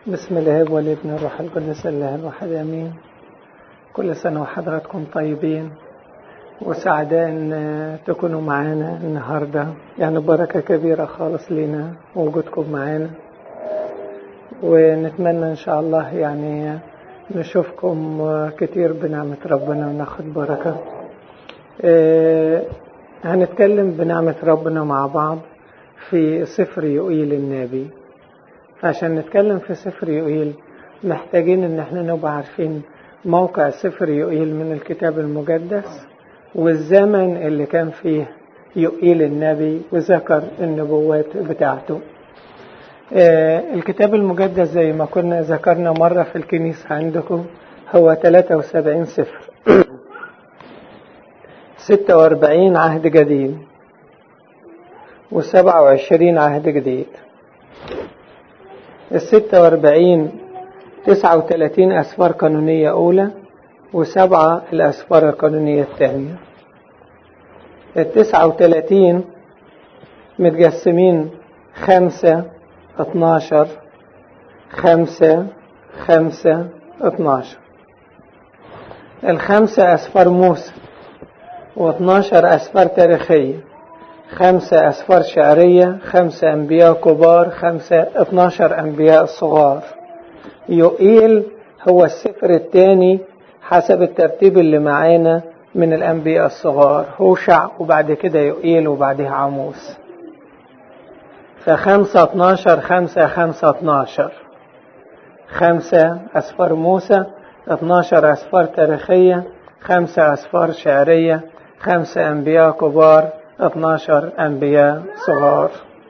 بسم الله والابن الروح القدس الله الواحد امين كل سنه وحضراتكم طيبين وسعداء ان تكونوا معانا النهارده يعني بركه كبيره خالص لينا وجودكم معانا ونتمنى ان شاء الله يعني نشوفكم كتير بنعمه ربنا وناخد بركه آه، هنتكلم بنعمه ربنا مع بعض في سفر يوئيل النبي عشان نتكلم في سفر يوئيل محتاجين ان احنا نبقى عارفين موقع سفر يوئيل من الكتاب المقدس والزمن اللي كان فيه يوئيل النبي وذكر النبوات بتاعته آه الكتاب المقدس زي ما كنا ذكرنا مرة في الكنيسة عندكم هو 73 سفر 46 عهد قديم و27 عهد جديد الستة واربعين تسعة وثلاثين أسفار قانونية أولى وسبعة الأسفار القانونية الثانية التسعة وثلاثين متقسمين خمسة اتناشر خمسة خمسة اتناشر الخمسة أسفار موسى واتناشر أسفار تاريخية خمسة أسفار شعرية خمسة أنبياء كبار خمسة اتناشر أنبياء صغار يوئيل هو السفر الثاني حسب الترتيب اللي معانا من الأنبياء الصغار هوشع وبعد كده يوئيل وبعدها عموس فخمسة اتناشر خمسة خمسة اتناشر خمسة أسفار موسى اتناشر أسفار تاريخية خمسة أسفار شعرية خمسة أنبياء كبار 12 أنبياء صغار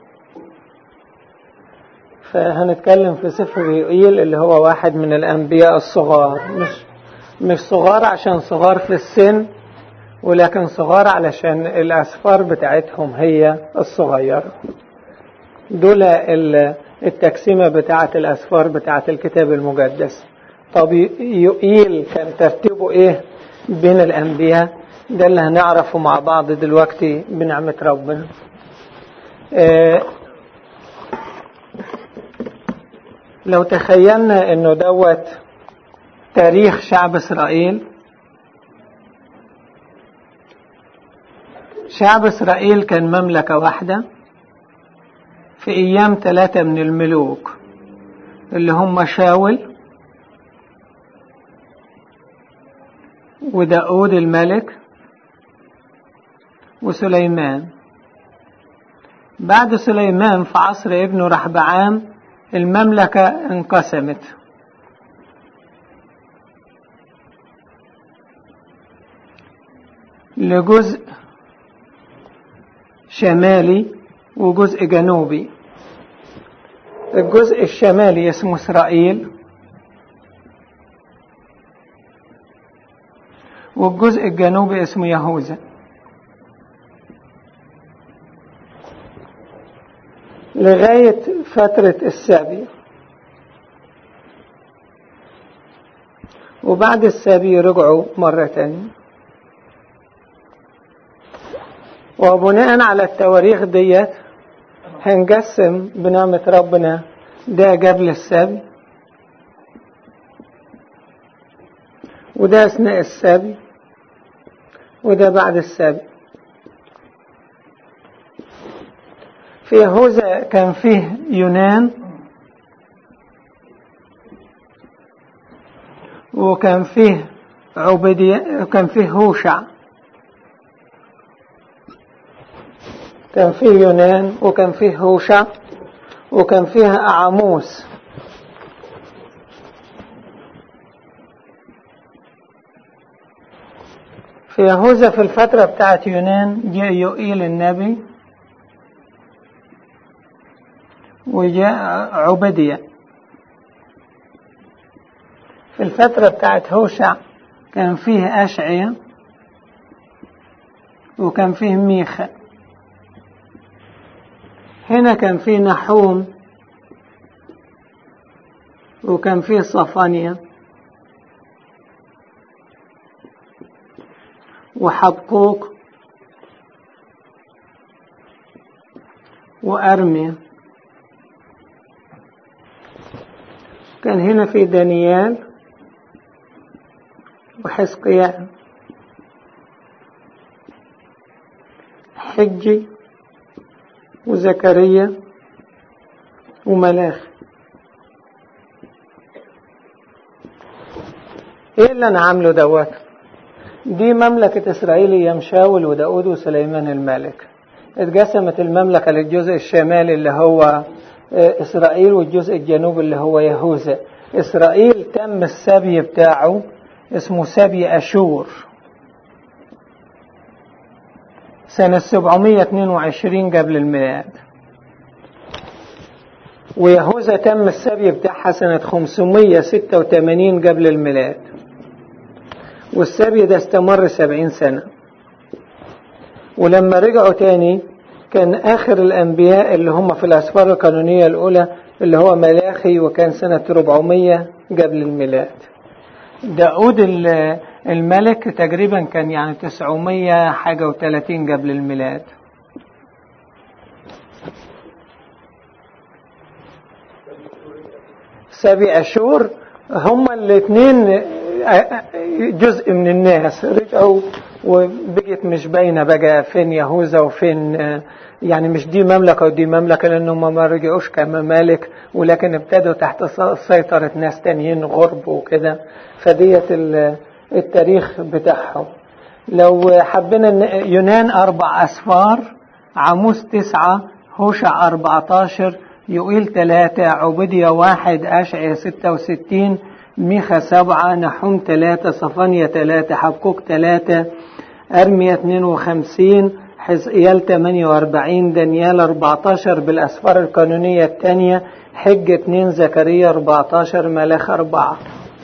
فهنتكلم في سفر يوئيل اللي هو واحد من الأنبياء الصغار مش مش صغار عشان صغار في السن ولكن صغار علشان الأسفار بتاعتهم هي الصغيرة دول التقسيمة بتاعة الأسفار بتاعة الكتاب المقدس طب يوئيل كان ترتيبه إيه بين الأنبياء ده اللي هنعرفه مع بعض دلوقتي بنعمة ربنا آه لو تخيلنا انه دوت تاريخ شعب اسرائيل شعب اسرائيل كان مملكة واحدة في ايام ثلاثة من الملوك اللي هم شاول وداود الملك وسليمان بعد سليمان في عصر ابنه رحبعام المملكة انقسمت لجزء شمالي وجزء جنوبي الجزء الشمالي اسمه إسرائيل والجزء الجنوبي اسمه يهوذا لغاية فترة السبي وبعد السبي رجعوا مرة تانية وبناء على التواريخ ديت هنقسم بنعمة ربنا ده قبل السبي وده أثناء السبي وده بعد السبي في يهوذا كان فيه يونان وكان فيه عبيدية وكان فيه هوشع كان فيه يونان وكان فيه هوشع وكان فيه عاموس في يهوذا في الفترة بتاعت يونان جاء يوئيل النبي وجاء عبدية في الفترة بتاعت هوشع كان فيه أشعية وكان فيه ميخا هنا كان فيه نحوم وكان فيه صفانيا وحبقوق وأرميا كان هنا في دانيال وحزقيال حجي وزكريا وملاخ ايه اللي انا عامله دوت دي مملكة اسرائيل ايام شاول وداود وسليمان الملك اتقسمت المملكة للجزء الشمالي اللي هو اسرائيل والجزء الجنوبي اللي هو يهوذا اسرائيل تم السبي بتاعه اسمه سبي اشور سنة 722 قبل الميلاد ويهوذا تم السبي بتاعها سنة 586 قبل الميلاد والسبي ده استمر 70 سنة ولما رجعوا تاني كان آخر الأنبياء اللي هم في الأسفار القانونية الأولى اللي هو ملاخي وكان سنة 400 قبل الميلاد داود الملك تقريبا كان يعني 900 حاجة و30 قبل الميلاد سبع شهور هما الاثنين جزء من الناس رجعوا وبقت مش باينه بقى فين يهوذا وفين يعني مش دي مملكه ودي مملكه لانهم ما رجعوش كممالك ولكن ابتدوا تحت سيطره ناس تانيين غرب وكده فديت التاريخ بتاعهم لو حبينا يونان اربع اسفار عاموس تسعه هوشع 14 يوئيل ثلاثة عبودية واحد أشعية ستة وستين ميخا سبعة نحوم ثلاثة صفانيا ثلاثة حبكوك ثلاثة أرمية اثنين وخمسين حزقيال ثمانية وأربعين دانيال أربعتاشر بالأسفار القانونية الثانية حج اثنين زكريا أربعتاشر ملاخ أربعة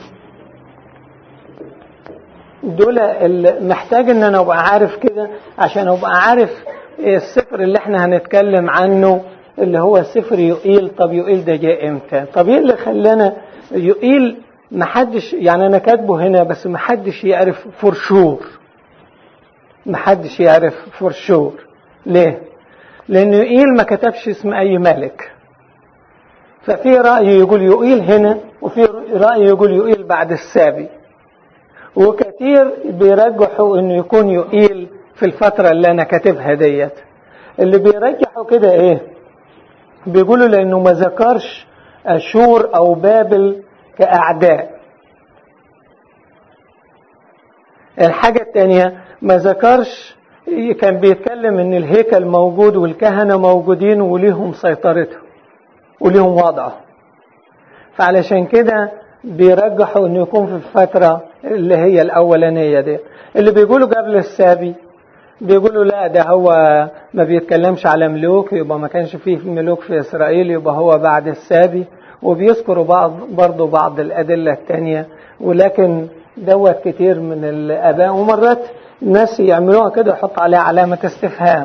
دول محتاج ان انا ابقى عارف كده عشان ابقى عارف السفر اللي احنا هنتكلم عنه اللي هو سفر يقيل طب يقيل ده جاء امتى طب ايه اللي خلانا يقيل محدش يعني انا كاتبه هنا بس محدش يعرف فور شور محدش يعرف فور شور ليه لان يقيل ما كتبش اسم اي ملك ففي رأي يقول يقيل هنا وفي رأي يقول يقيل بعد السابي وكثير بيرجحوا انه يكون يقيل في الفترة اللي انا كاتبها ديت اللي بيرجحوا كده ايه بيقولوا لانه ما ذكرش اشور او بابل كاعداء الحاجة الثانية ما ذكرش كان بيتكلم ان الهيكل موجود والكهنة موجودين وليهم سيطرتهم وليهم وضعه فعلشان كده بيرجحوا انه يكون في الفترة اللي هي الاولانية دي اللي بيقولوا قبل السابي بيقولوا لا ده هو ما بيتكلمش على ملوك يبقى ما كانش فيه ملوك في إسرائيل يبقى هو بعد السابي وبيذكروا بعض برضه بعض الأدلة التانية ولكن دوت كتير من الآباء ومرات الناس يعملوها كده يحط عليها علامة استفهام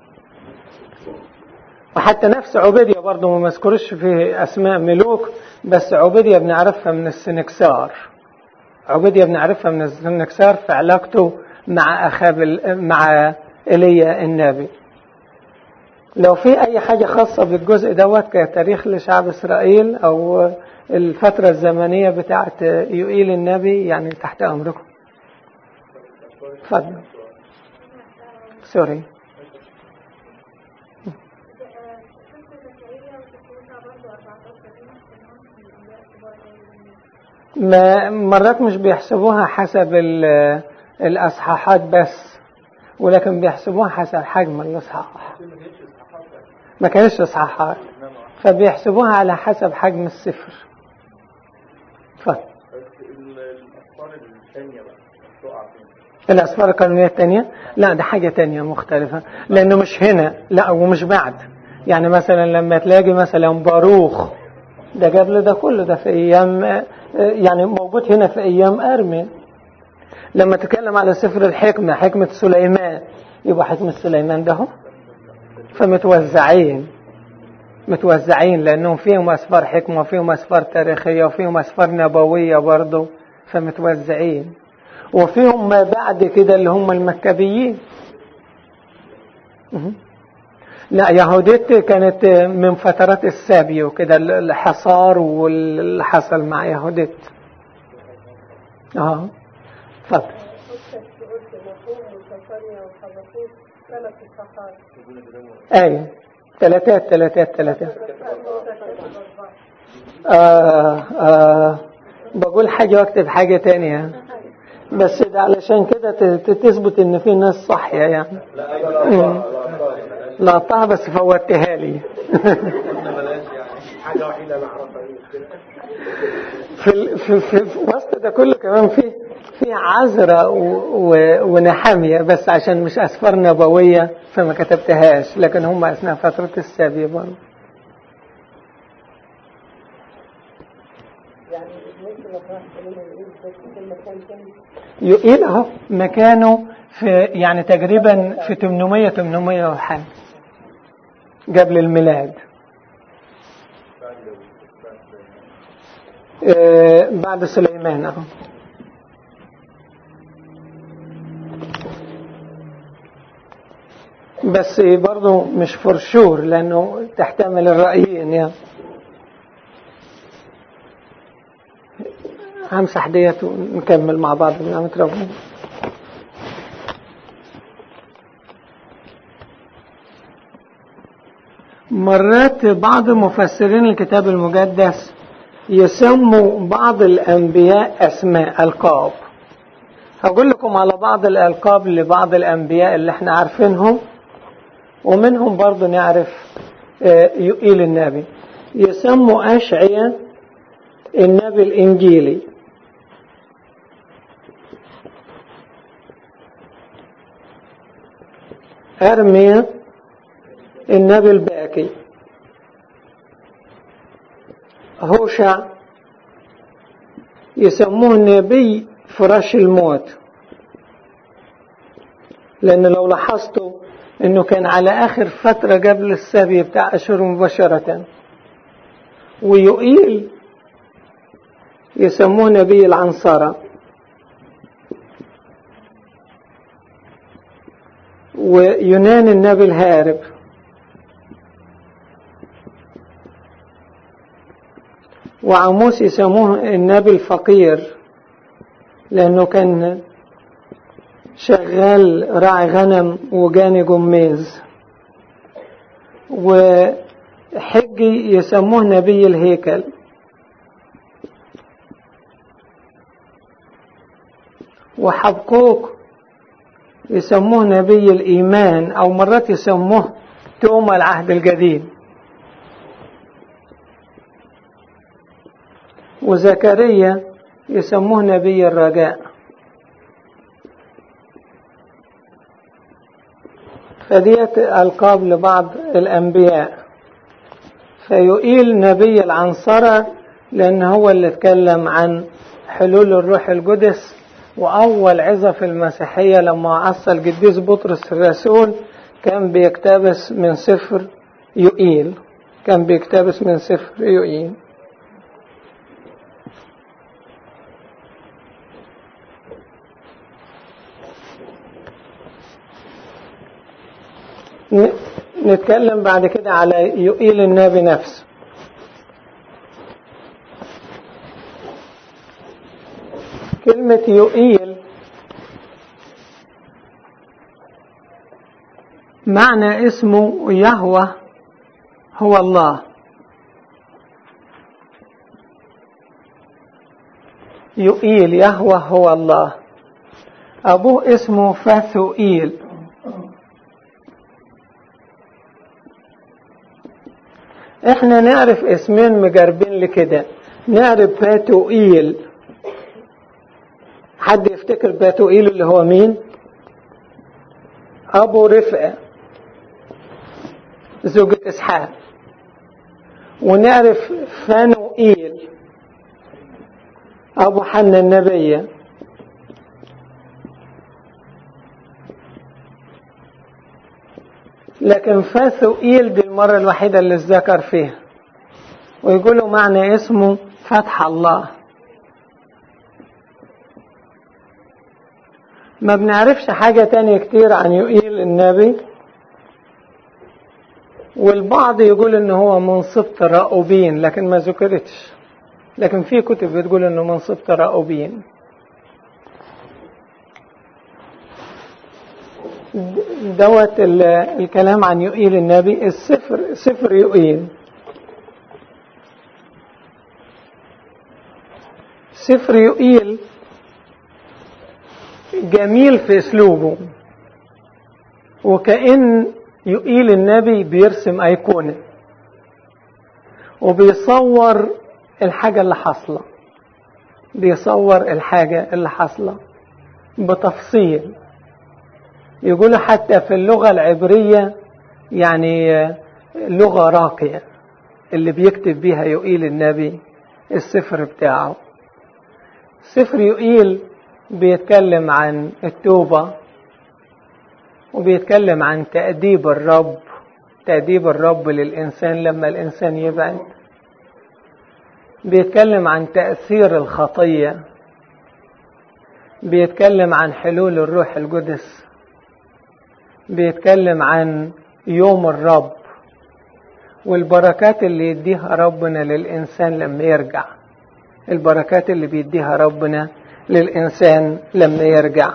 وحتى نفس عبيدية برضه ما مذكرش في أسماء ملوك بس عبيدية بنعرفها من السنكسار عبيدية بنعرفها من السنكسار في علاقته مع أخاب مع إيليا النبي لو في أي حاجة خاصة بالجزء دوت كتاريخ لشعب إسرائيل أو الفترة الزمنية بتاعت يوئيل النبي يعني تحت أمركم اتفضل سوري ما مرات مش بيحسبوها حسب الأصحاحات بس ولكن بيحسبوها حسب حجم الإصحاح ما كانش إصحاحات فبيحسبوها على حسب حجم السفر اتفضل الأسفار القانونية الثانية لا ده حاجة تانية مختلفة لأنه مش هنا لا ومش بعد يعني مثلا لما تلاقي مثلا باروخ ده قبل ده كله ده في أيام يعني موجود هنا في أيام أرمي لما تتكلم على سفر الحكمة حكمة سليمان يبقى حكمة سليمان ده هو فمتوزعين متوزعين لأنهم فيهم أسفار حكمة وفيهم أسفار تاريخية وفيهم أسفار نبوية برضه فمتوزعين وفيهم ما بعد كده اللي هم المكابيين لا يهوديت كانت من فترات السابي وكده الحصار واللي حصل مع يهوديت اه اتفضل ايوه ثلاثات ثلاثات ثلاثات آه آه بقول حاجة واكتب حاجة تانية بس ده علشان كده تثبت ان في ناس صحية يعني لقطها بس فوتها لي حاجة وحيدة انا اعرفها في, في, في, في وسط ده كله كمان في في عذرة ونحامية بس عشان مش أسفار نبوية فما كتبتهاش لكن هم أثناء فترة السابية برضه يقيل اهو مكانه في يعني تقريبا في 800 800 وحاجه قبل الميلاد آه بعد سليمان اهو بس برضه مش فرشور لانه تحتمل الرأيين يعني همسح ديت ونكمل مع بعض بنعمة ربنا مرات بعض مفسرين الكتاب المقدس يسموا بعض الأنبياء أسماء ألقاب هقول لكم على بعض الألقاب لبعض الأنبياء اللي احنا عارفينهم ومنهم برضه نعرف يقيل النبي يسموا أشعيا النبي الإنجيلي أرميا النبي الباكي هوشع يسموه النبي فراش الموت لأن لو لاحظتوا انه كان على اخر فترة قبل السبي بتاع اشهر مباشرة ويقيل يسموه نبي العنصرة ويونان النبي الهارب وعموس يسموه النبي الفقير لأنه كان شغال راعي غنم وجاني جميز وحجي يسموه نبي الهيكل وحبقوق يسموه نبي الإيمان أو مرات يسموه توما العهد الجديد وزكريا يسموه نبي الرجاء فديت ألقاب لبعض الأنبياء فيقيل نبي العنصرة لأن هو اللي اتكلم عن حلول الروح القدس وأول عظة في المسيحية لما عصى القديس بطرس الرسول كان بيقتبس من سفر يقيل كان بيقتبس من سفر يقيل نتكلم بعد كده على يقيل النبي نفسه كلمة يقيل معنى اسمه يهوى هو الله يقيل يهوى هو الله أبوه اسمه فاثوئيل احنا نعرف اسمين مجربين لكده نعرف باتوئيل حد يفتكر باتوئيل اللي هو مين ابو رفقه زوجة اسحاق ونعرف فانوئيل ابو حنا النبية لكن فاثوئيل دي المرة الوحيدة اللي اتذكر فيها ويقولوا معنى اسمه فتح الله ما بنعرفش حاجة تانية كتير عن يقيل النبي والبعض يقول ان هو من سبط راؤوبين لكن ما ذكرتش لكن في كتب بتقول انه من سبط راؤوبين دوت الكلام عن يؤيل النبي السفر سفر يؤيل سفر يؤيل جميل في اسلوبه وكأن يؤيل النبي بيرسم أيقونة وبيصور الحاجة اللي حاصلة بيصور الحاجة اللي حاصلة بتفصيل يقولوا حتى في اللغة العبرية يعني لغة راقية اللي بيكتب بيها يؤيل النبي السفر بتاعه سفر يؤيل بيتكلم عن التوبة وبيتكلم عن تأديب الرب تأديب الرب للإنسان لما الإنسان يبعد بيتكلم عن تأثير الخطية بيتكلم عن حلول الروح القدس بيتكلم عن يوم الرب والبركات اللي يديها ربنا للإنسان لما يرجع البركات اللي بيديها ربنا للإنسان لما يرجع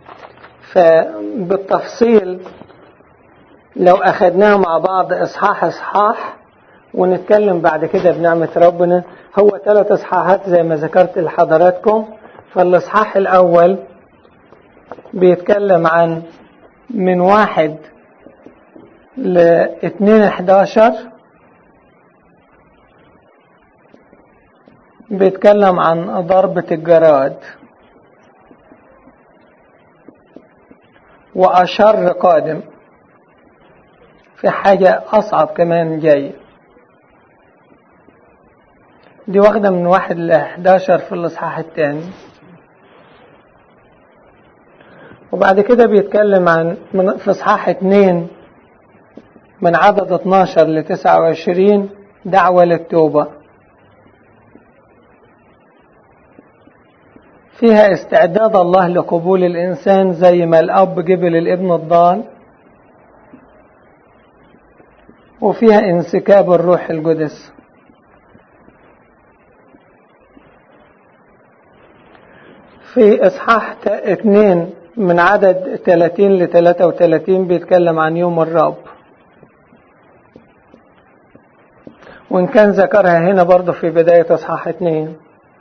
فبالتفصيل لو أخدناها مع بعض إصحاح إصحاح ونتكلم بعد كده بنعمة ربنا هو ثلاث إصحاحات زي ما ذكرت لحضراتكم فالإصحاح الأول بيتكلم عن من واحد لاثنين احداشر بيتكلم عن ضربة الجراد وأشر قادم في حاجة أصعب كمان جاية دي واخدة من واحد ل 11 في الإصحاح الثاني وبعد كده بيتكلم عن من في إصحاح اتنين من عدد 12 ل 29 دعوة للتوبة فيها استعداد الله لقبول الإنسان زي ما الأب جبل الابن الضال وفيها انسكاب الروح القدس في إصحاح اثنين من عدد 30 ل 33 بيتكلم عن يوم الرب وإن كان ذكرها هنا برضه في بداية إصحاح اثنين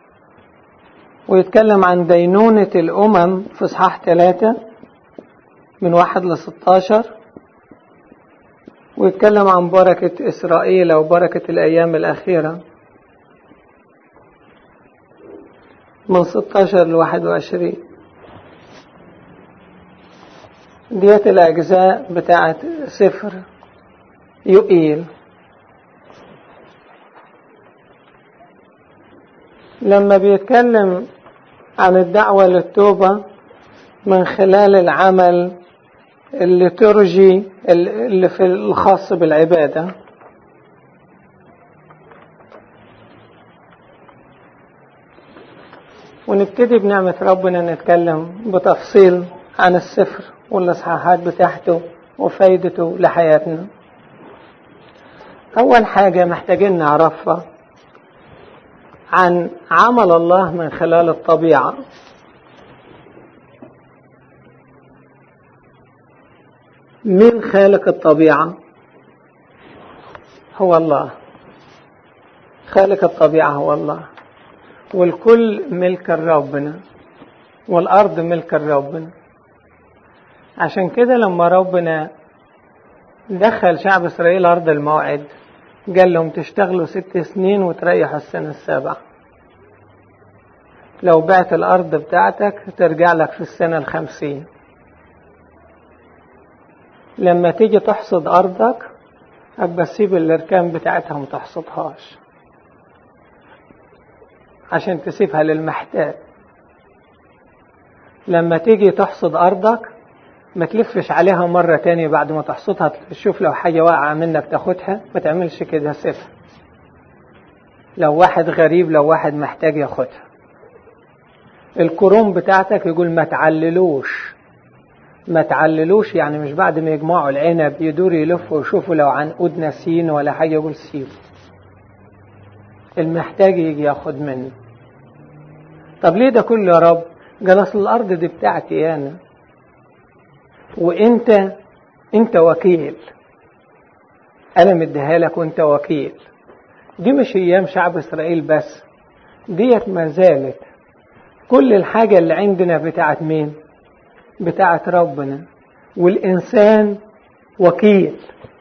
ويتكلم عن دينونة الأمم في إصحاح ثلاثة من واحد لستاشر ويتكلم عن بركة إسرائيل أو بركة الأيام الأخيرة من 16 ل 21 ديت الأجزاء بتاعت سفر يؤيل لما بيتكلم عن الدعوة للتوبة من خلال العمل اللي ترجي اللي في الخاص بالعبادة ونبتدي بنعمة ربنا نتكلم بتفصيل عن السفر والإصحاحات بتاعته وفايدته لحياتنا أول حاجة محتاجين نعرفها عن عمل الله من خلال الطبيعة مين خالق الطبيعة هو الله خالق الطبيعة هو الله والكل ملك ربنا والأرض ملك ربنا عشان كده لما ربنا دخل شعب إسرائيل أرض الموعد قال لهم تشتغلوا ست سنين وتريحوا السنة السابعة لو بعت الأرض بتاعتك ترجع لك في السنة الخمسين لما تيجي تحصد أرضك أبقى تسيب الأركان بتاعتها ما تحصدهاش عشان تسيبها للمحتاج لما تيجي تحصد أرضك ما تلفش عليها مرة تانية بعد ما تحصدها تشوف لو حاجة واقعة منك تاخدها ما تعملش كده سيبها لو واحد غريب لو واحد محتاج ياخدها الكروم بتاعتك يقول ما تعللوش ما تعللوش يعني مش بعد ما يجمعوا العنب يدور يلفوا ويشوفوا لو عنقود ناسين ولا حاجة يقول سيبه المحتاج يجي ياخد منه طب ليه ده كله يا رب قال اصل الارض دي بتاعتي انا وانت انت وكيل انا مديها لك وانت وكيل دي مش ايام شعب اسرائيل بس ديت ما زالت كل الحاجة اللي عندنا بتاعت مين بتاعت ربنا والإنسان وكيل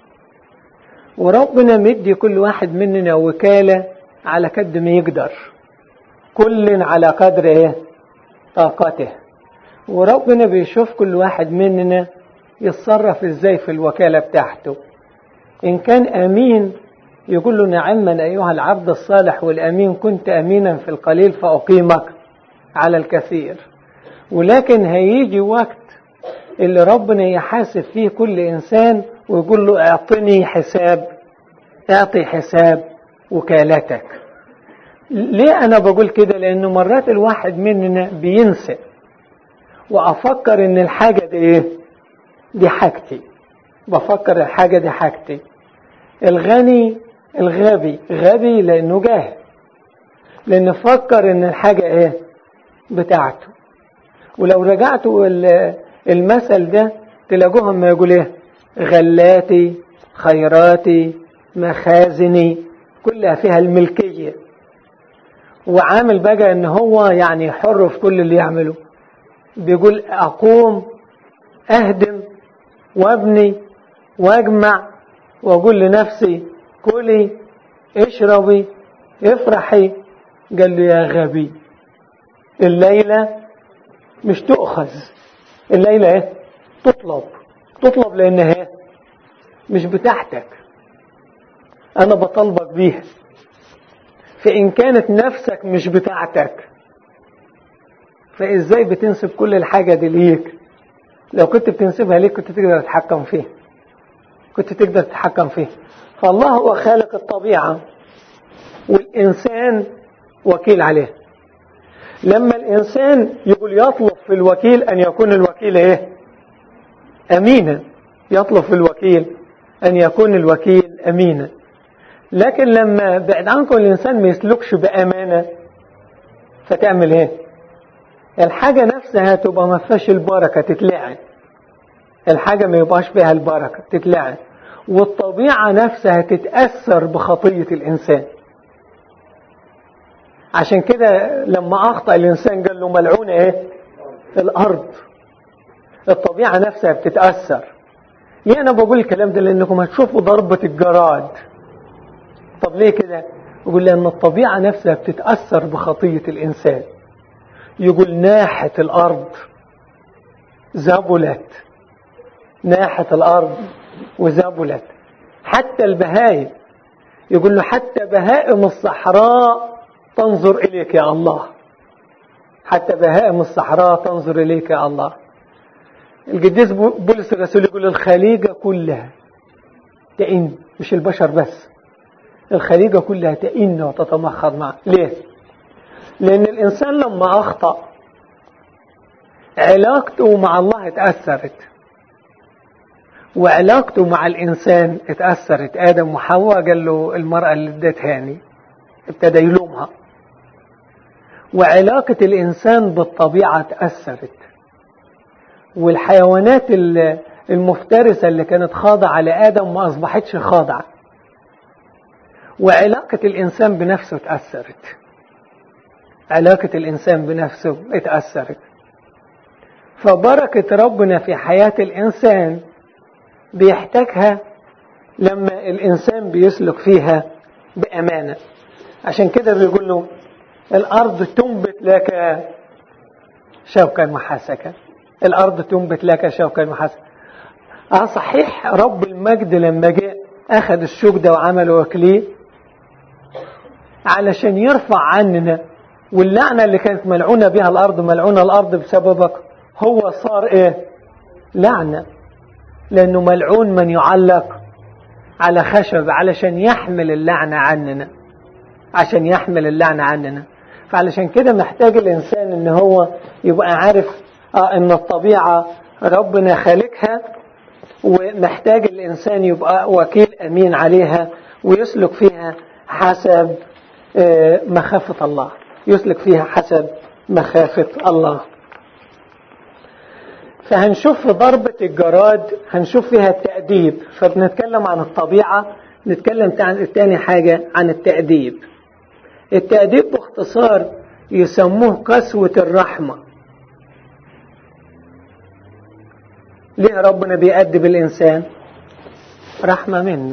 وربنا مدي كل واحد مننا وكالة على قد ما يقدر كل على قدر ايه طاقته وربنا بيشوف كل واحد مننا يتصرف ازاي في الوكالة بتاعته ان كان امين يقول له نعما ايها العبد الصالح والامين كنت امينا في القليل فاقيمك على الكثير ولكن هيجي وقت اللي ربنا يحاسب فيه كل انسان ويقول له اعطني حساب اعطي حساب وكالتك ليه انا بقول كده لانه مرات الواحد مننا بينسى وافكر ان الحاجة دي ايه دي حاجتي بفكر الحاجة دي حاجتي الغني الغبي غبي لانه جاهل لانه فكر ان الحاجة ايه بتاعته ولو رجعتوا المثل ده تلاقوهم ما يقول ايه غلاتي خيراتي مخازني كلها فيها الملكية وعامل بقى ان هو يعني حر في كل اللي يعمله بيقول اقوم اهدم وابني واجمع واقول لنفسي كلي اشربي افرحي قال له يا غبي الليلة مش تؤخذ الليلة ايه تطلب تطلب لانها ايه مش بتاعتك انا بطلبك بيها فان كانت نفسك مش بتاعتك فازاي بتنسب كل الحاجة دي ليك لو كنت بتنسبها ليك كنت تقدر تتحكم فيها كنت تقدر تتحكم فيها فالله هو خالق الطبيعة والإنسان وكيل عليه لما الإنسان يقول يطلب في الوكيل أن يكون الوكيل إيه أمينا يطلب في الوكيل أن يكون الوكيل أمينا لكن لما بعد عنكم الإنسان ما يسلكش بأمانة فتعمل إيه الحاجة نفسها تبقى ما فيهاش البركة تتلعن الحاجة ما يبقاش فيها البركة تتلعن والطبيعة نفسها تتأثر بخطية الإنسان عشان كده لما أخطأ الإنسان قال له ملعونة إيه الأرض الطبيعة نفسها بتتأثر ليه أنا بقول الكلام ده لأنكم هتشوفوا ضربة الجراد طب ليه كده يقول لأن الطبيعة نفسها بتتأثر بخطية الإنسان يقول ناحة الأرض زبلت ناحة الأرض وزبلت حتى البهائم يقول له حتى بهائم الصحراء تنظر إليك يا الله حتى بهائم الصحراء تنظر إليك يا الله القديس بولس الرسول يقول الخليقة كلها تئن مش البشر بس الخليقة كلها تئن وتتمخض معه ليه لأن الإنسان لما أخطأ علاقته مع الله اتأثرت وعلاقته مع الإنسان اتأثرت آدم وحواء قال له المرأة اللي ادتهاني ابتدى يلومها وعلاقة الإنسان بالطبيعة اتأثرت والحيوانات المفترسة اللي كانت خاضعة لآدم ما أصبحتش خاضعة وعلاقة الإنسان بنفسه اتأثرت علاقة الإنسان بنفسه اتأثرت فبركة ربنا في حياة الإنسان بيحتاجها لما الإنسان بيسلك فيها بأمانة عشان كده بيقول له الأرض تنبت لك شوكا محاسكا الأرض تنبت لك شوكا محاسكا اه صحيح رب المجد لما جاء أخذ الشوك ده وعمل وكليه علشان يرفع عننا واللعنة اللي كانت ملعونة بها الأرض ملعونة الأرض بسببك هو صار إيه لعنة لأنه ملعون من يعلق على خشب علشان يحمل اللعنة عننا عشان يحمل اللعنة عننا فعلشان كده محتاج الإنسان إن هو يبقى عارف آه إن الطبيعة ربنا خالقها ومحتاج الإنسان يبقى وكيل أمين عليها ويسلك فيها حسب مخافة الله يسلك فيها حسب مخافة الله فهنشوف في ضربة الجراد هنشوف فيها التأديب فبنتكلم عن الطبيعة نتكلم تاني حاجة عن التأديب التأديب باختصار يسموه قسوة الرحمة ليه ربنا بيأدب الإنسان رحمة منه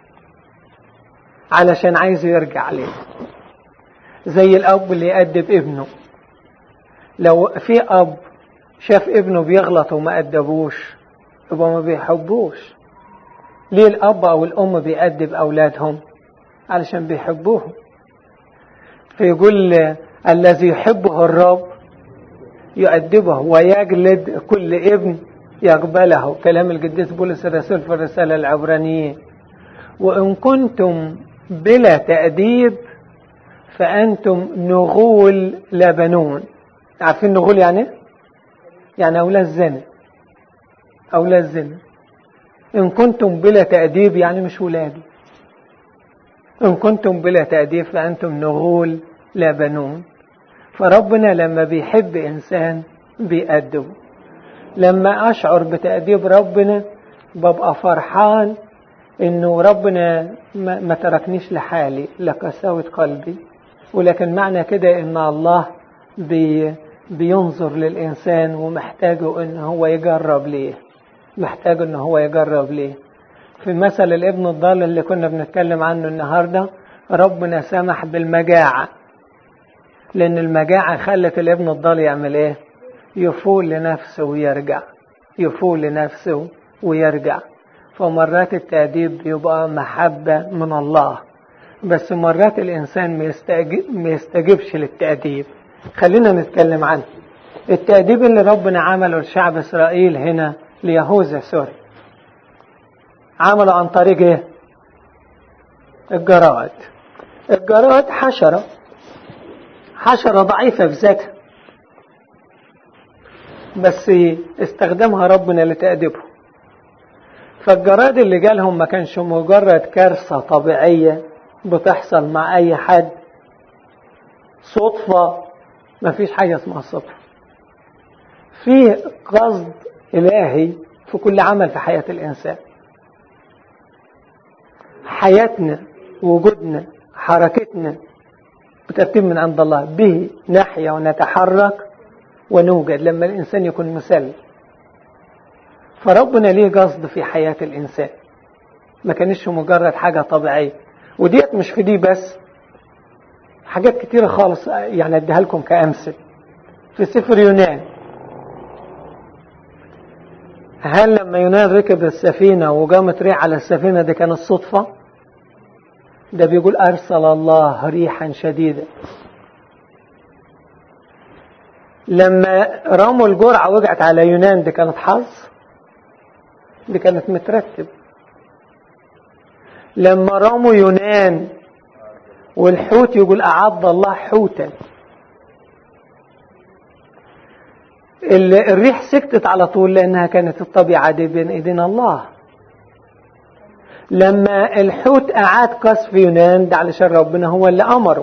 علشان عايزه يرجع ليه زي الأب اللي يأدب ابنه لو في أب شاف ابنه بيغلط وما أدبوش يبقى ما بيحبوش ليه الأب أو الأم بيأدب أولادهم علشان بيحبوهم فيقول الذي يحبه الرب يؤدبه ويجلد كل ابن يقبله كلام القديس بولس الرسول في الرسالة العبرانيين وإن كنتم بلا تأديب فأنتم نغول لا بنون عارفين نغول يعني يعني أولاد زنا أولاد زنا إن كنتم بلا تأديب يعني مش ولادي إن كنتم بلا تأديب فأنتم نغول لا بنون فربنا لما بيحب إنسان بيأدبه لما أشعر بتأديب ربنا ببقى فرحان إنه ربنا ما تركنيش لحالي لقساوة قلبي ولكن معنى كده إن الله بي بينظر للإنسان ومحتاجه إن هو يجرب ليه محتاج إن هو يجرب ليه في مثل الابن الضال اللي كنا بنتكلم عنه النهاردة ربنا سمح بالمجاعة لأن المجاعة خلت الابن الضال يعمل إيه يفول لنفسه ويرجع يفول لنفسه ويرجع فمرات التأديب بيبقى محبة من الله بس مرات الإنسان ما يستجيب ما يستجيبش للتأديب خلينا نتكلم عنه التأديب اللي ربنا عمله لشعب إسرائيل هنا ليهوذا سوري عمله عن طريق ايه الجراد الجراد حشرة حشرة ضعيفة في ذاتها بس استخدمها ربنا لتأديبهم فالجراد اللي جالهم ما كانش مجرد كارثة طبيعية بتحصل مع أي حد صدفة ما فيش حاجة اسمها صدفة في قصد إلهي في كل عمل في حياة الإنسان حياتنا وجودنا حركتنا بترتيب من عند الله به نحيا ونتحرك ونوجد لما الإنسان يكون مسلم فربنا ليه قصد في حياة الإنسان ما كانش مجرد حاجة طبيعية وديت مش في دي بس حاجات كتيرة خالص يعني اديها لكم كأمثل في سفر يونان هل لما يونان ركب السفينة وقامت ريح على السفينة دي كانت صدفة ده بيقول أرسل الله ريحا شديدة لما رموا الجرعة وقعت على يونان دي كانت حظ دي كانت مترتب لما رموا يونان والحوت يقول أعض الله حوتا الريح سكتت على طول لأنها كانت الطبيعة دي بين إيدين الله لما الحوت أعاد قصف يونان ده علشان ربنا هو اللي أمره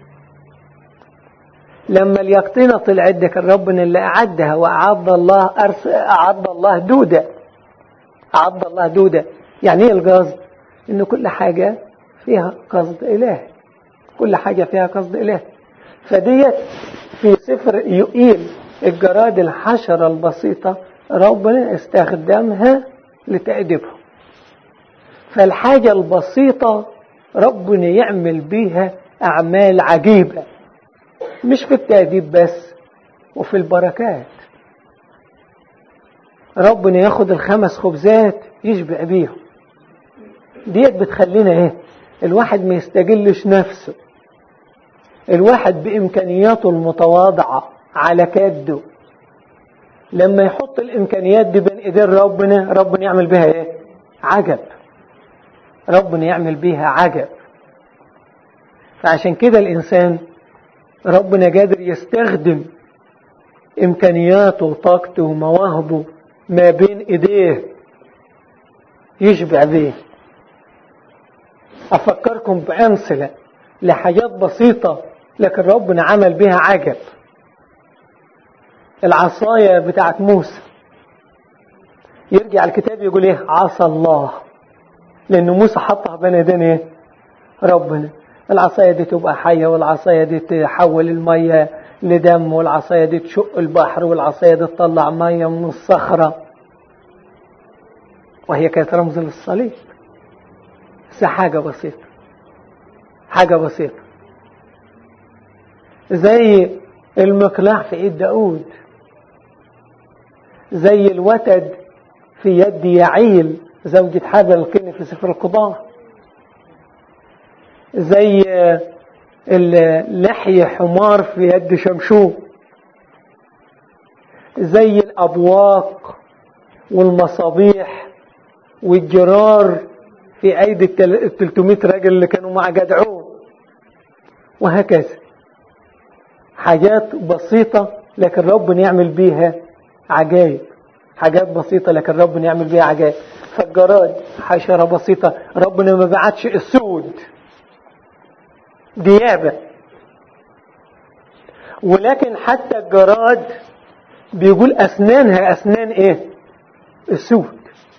لما اليقطينة طلعت ده كان ربنا اللي أعدها وأعض الله أرس أعض الله دودة أعض الله دودة يعني إيه القصد؟ إن كل حاجة فيها قصد إلهي كل حاجة فيها قصد إلهي فديت في سفر يقيل الجراد الحشرة البسيطة ربنا استخدمها لتأديبهم فالحاجة البسيطة ربنا يعمل بيها أعمال عجيبة مش في التأديب بس وفي البركات ربنا ياخد الخمس خبزات يشبع بيهم ديت بتخلينا ايه الواحد ما يستجلش نفسه الواحد بإمكانياته المتواضعة على كده لما يحط الإمكانيات دي بين إيدين ربنا ربنا يعمل بها إيه عجب ربنا يعمل بيها عجب فعشان كده الإنسان ربنا قادر يستخدم إمكانياته وطاقته ومواهبه ما بين ايديه يشبع بيه افكركم بامثله لحاجات بسيطه لكن ربنا عمل بها عجب العصايه بتاعت موسى يرجع الكتاب يقول ايه عصى الله لان موسى حطها بين ايدين ايه ربنا العصايه دي تبقى حيه والعصايه دي تحول الميه لدم والعصايه دي تشق البحر والعصايه دي تطلع ميه من الصخره وهي كانت رمز للصليب بس حاجه بسيطه حاجه بسيطه زي المقلاع في ايد داود زي الوتد في يد يعيل زوجة حابل القن في سفر القضاء زي لحي حمار في يد شمشون زي الأبواق والمصابيح والجرار في أيدي ال 300 راجل اللي كانوا مع جدعون وهكذا حاجات بسيطة لكن رب يعمل بيها عجائب حاجات بسيطة لكن ربنا يعمل بيها عجائب فالجراد حشرة بسيطة ربنا ما بعتش السود ديابة ولكن حتى الجراد بيقول أسنانها أسنان إيه السود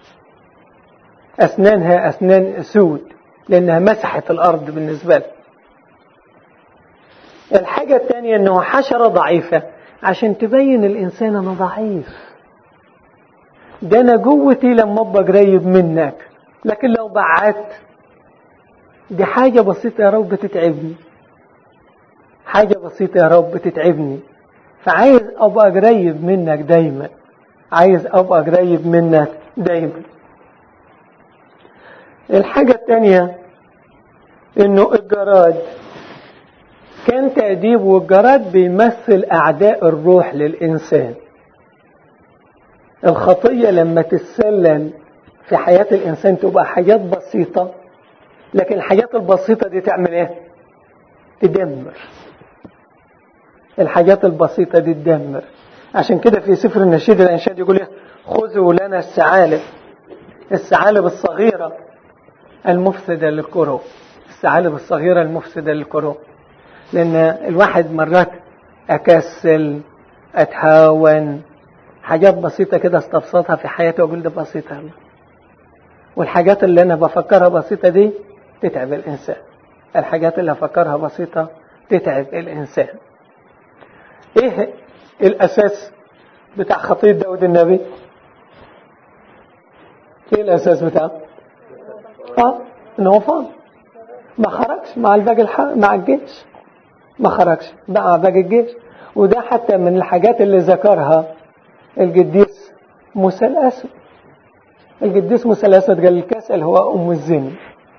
أسنانها أسنان سود لأنها مسحت الأرض بالنسبة لها الحاجة الثانية أنه حشرة ضعيفة عشان تبين الإنسان أنه ضعيف ده أنا قوتي لما أبقى قريب منك لكن لو بعدت دي حاجة بسيطة يا رب بتتعبني حاجة بسيطة يا رب بتتعبني فعايز أبقى قريب منك دايما عايز أبقى قريب منك دايما الحاجة الثانية إنه الجراد كان تأديب والجراد بيمثل أعداء الروح للإنسان الخطية لما تتسلل في حياة الإنسان تبقى حاجات بسيطة لكن الحاجات البسيطة دي تعمل إيه؟ تدمر الحاجات البسيطة دي تدمر عشان كده في سفر النشيد الأنشاد يقول إيه؟ خذوا لنا الثعالب الثعالب الصغيرة المفسدة للكرو الثعالب الصغيرة المفسدة للكرو لأن الواحد مرات أكسل أتهاون حاجات بسيطة كده استبسطها في حياتي وأقول ده بسيطة والحاجات اللي أنا بفكرها بسيطة دي تتعب الإنسان الحاجات اللي أفكرها بسيطة تتعب الإنسان إيه الأساس بتاع خطية داود النبي إيه الأساس بتاعه آه إن هو فاضي ما خرجش مع الباقي الح... مع الجيش ما خرجش مع باقي الجيش وده حتى من الحاجات اللي ذكرها القديس موسى الأسود القديس موسى الأسود قال الكسل هو أم الزنا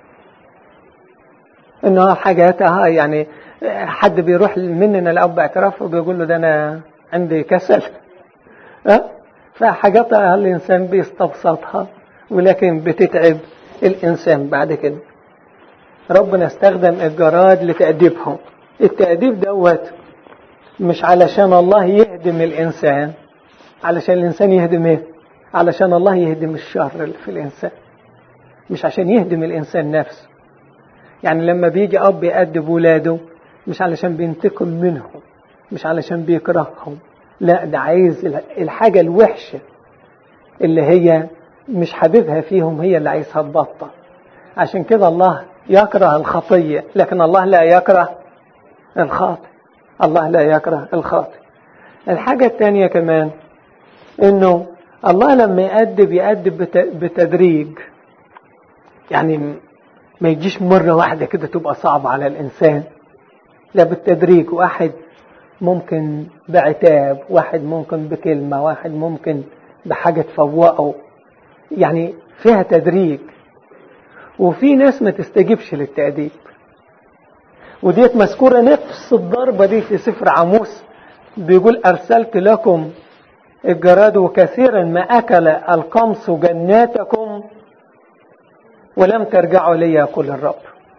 إنها حاجات يعني حد بيروح مننا الأب باعتراف وبيقول له ده أنا عندي كسل أه؟ فحاجات الإنسان بيستبسطها ولكن بتتعب الإنسان بعد كده ربنا استخدم الجراد لتأديبهم التأديب دوت مش علشان الله يهدم الإنسان علشان الإنسان يهدم إيه؟ علشان الله يهدم الشر اللي في الإنسان مش عشان يهدم الإنسان نفسه يعني لما بيجي أب يأدب ولاده مش علشان بينتقم منهم مش علشان بيكرههم لا ده عايز الحاجة الوحشة اللي هي مش حاببها فيهم هي اللي عايزها تبطل عشان كده الله يكره الخطية لكن الله لا يكره الخاطئ الله لا يكره الخاطئ الحاجة الثانية كمان انه الله لما يأدب يأدب بتدريج يعني ما يجيش مرة واحدة كده تبقى صعبة على الإنسان لا بالتدريج واحد ممكن بعتاب واحد ممكن بكلمة واحد ممكن بحاجة تفوقه يعني فيها تدريج وفي ناس ما تستجيبش للتأديب وديت مذكورة نفس الضربة دي في سفر عموس بيقول أرسلت لكم الجراد كثيرا ما أكل القمص جناتكم ولم ترجعوا لي يقول الرب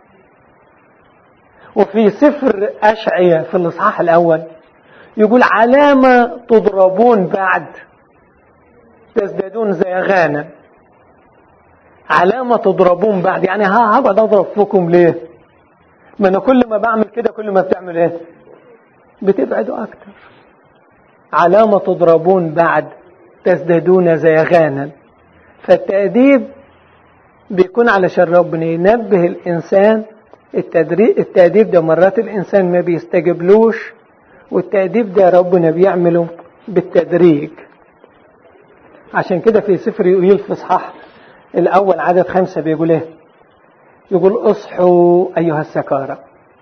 وفي سفر أشعية في الإصحاح الأول يقول علامة تضربون بعد تزدادون زيغانا علامة تضربون بعد يعني ها هبقى اضرب فيكم ليه ما انا كل ما بعمل كده كل ما بتعمل ايه بتبعدوا اكتر علامة تضربون بعد تزدادون زيغانا فالتأديب بيكون علشان ربنا ينبه الإنسان التأديب ده مرات الإنسان ما بيستجبلوش والتأديب ده ربنا بيعمله بالتدريج عشان كده في سفر يقول في إصحاح الأول عدد خمسة بيقول إيه؟ يقول اصحوا أيها السكارى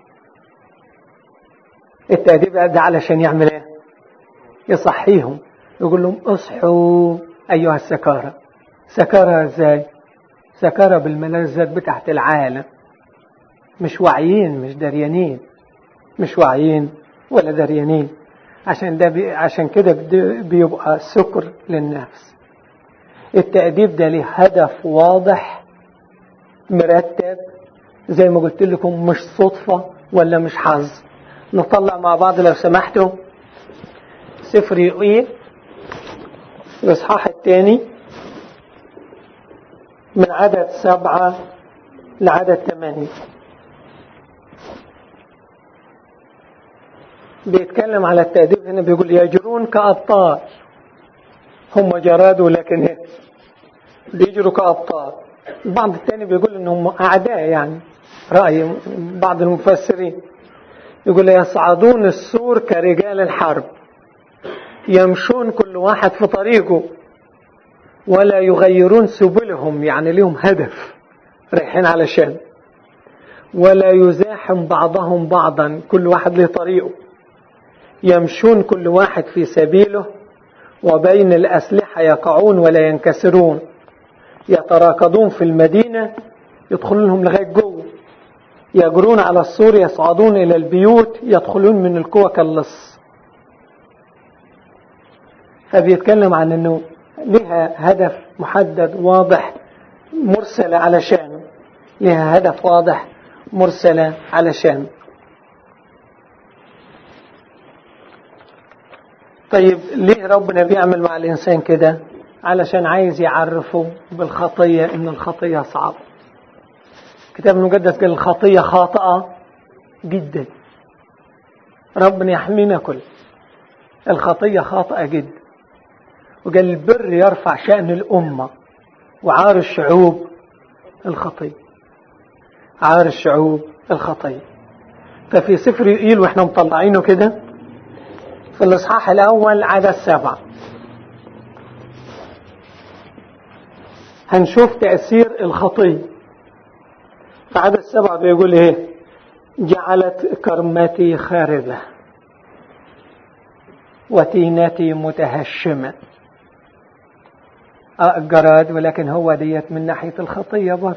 التأديب ده علشان يعمل إيه؟ يصحيهم يقول لهم اصحوا أيها السكارى سكارى إزاي؟ سكارى بالملذات بتاعت العالم مش واعيين مش دريانين مش واعيين ولا دريانين عشان ده بي عشان كده بيبقى سكر للنفس التأديب ده ليه هدف واضح مرتب زي ما قلت لكم مش صدفة ولا مش حظ نطلع مع بعض لو سمحتوا سفر ايه الاصحاح الثاني من عدد سبعة لعدد ثمانية بيتكلم على التأديب هنا بيقول يجرون كأبطال هم جرادوا لكن ايه بيجروا كأبطال البعض الثاني بيقول انهم أعداء يعني رأي بعض المفسرين يقول يصعدون السور كرجال الحرب يمشون كل واحد في طريقه ولا يغيرون سبلهم يعني لهم هدف رايحين علشان ولا يزاحم بعضهم بعضا كل واحد له طريقه يمشون كل واحد في سبيله وبين الأسلحة يقعون ولا ينكسرون يتراكضون في المدينة يدخلون لهم لغاية جوه يجرون على السور يصعدون إلى البيوت يدخلون من القوى كاللص فبيتكلم عن أنه لها هدف محدد واضح مرسلة علشانه لها هدف واضح مرسلة علشانه طيب ليه ربنا بيعمل مع الإنسان كده علشان عايز يعرفه بالخطية إن الخطية صعبة الكتاب المقدس قال الخطية خاطئة جدا ربنا يحمينا كل الخطية خاطئة جدا وقال البر يرفع شأن الأمة وعار الشعوب الخطية عار الشعوب الخطية ففي سفر يقيل واحنا مطلعينه كده في الإصحاح الأول عدد سبعة هنشوف تأثير الخطية في عدد سبعة بيقول إيه جعلت كرمتي خاربة وتينتي متهشمة جراد ولكن هو ديت من ناحية الخطية برضه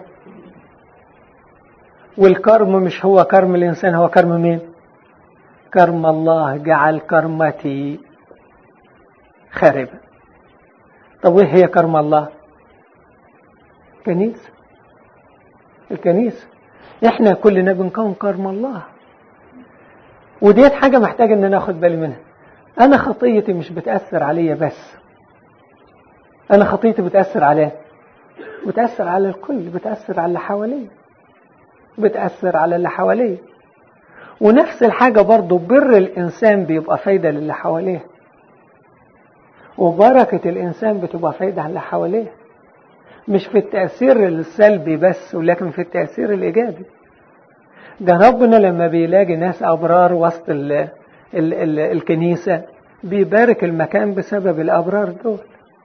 والكرم مش هو كرم الإنسان هو كرم مين كرم الله جعل كرمتي خاربة طب وإيه هي كرم الله كنيسة الكنيسة احنا كلنا بنكون كرم الله وديت حاجة محتاجة ان ناخد بالي منها انا خطيتي مش بتأثر عليا بس انا خطيتي بتأثر عليه بتأثر على الكل بتأثر على اللي حواليه بتأثر على اللي حواليه ونفس الحاجة برضو بر الإنسان بيبقى فايدة للي حواليه وبركة الإنسان بتبقى فايدة على اللي حواليه مش في التأثير السلبي بس ولكن في التأثير الإيجابي ده ربنا لما بيلاقي ناس أبرار وسط ال ال ال الكنيسة بيبارك المكان بسبب الأبرار دول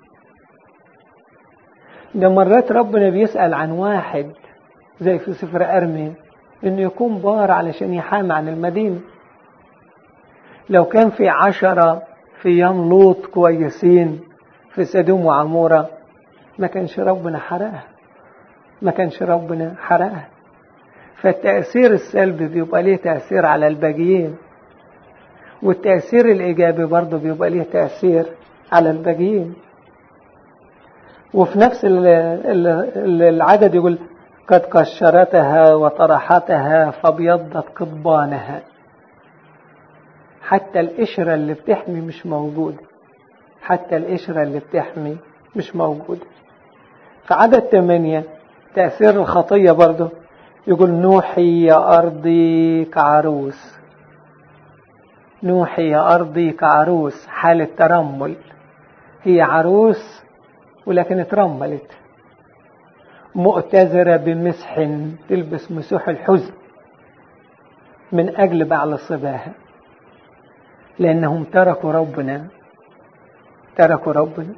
ده مرات ربنا بيسأل عن واحد زي في سفر أرمي إنه يكون بار علشان يحامي عن المدينة لو كان في عشرة في يوم لوط كويسين في سدوم وعمورة ما كانش ربنا حرقها ما كانش ربنا حرقها فالتأثير السلبي بيبقى ليه تأثير على الباقيين والتأثير الإيجابي برضه بيبقى ليه تأثير على الباقيين وفي نفس العدد يقول قد قشرتها وطرحتها فابيضت قضبانها حتى القشرة اللي بتحمي مش موجودة حتى القشرة اللي بتحمي مش موجودة في عدد ثمانية تأثير الخطية برضه يقول نوحي يا أرضي كعروس نوحي يا أرضي كعروس حالة ترمل هي عروس ولكن اترملت مؤتزرة بمسح تلبس مسوح الحزن من أجل بعل صباها لأنهم تركوا ربنا تركوا ربنا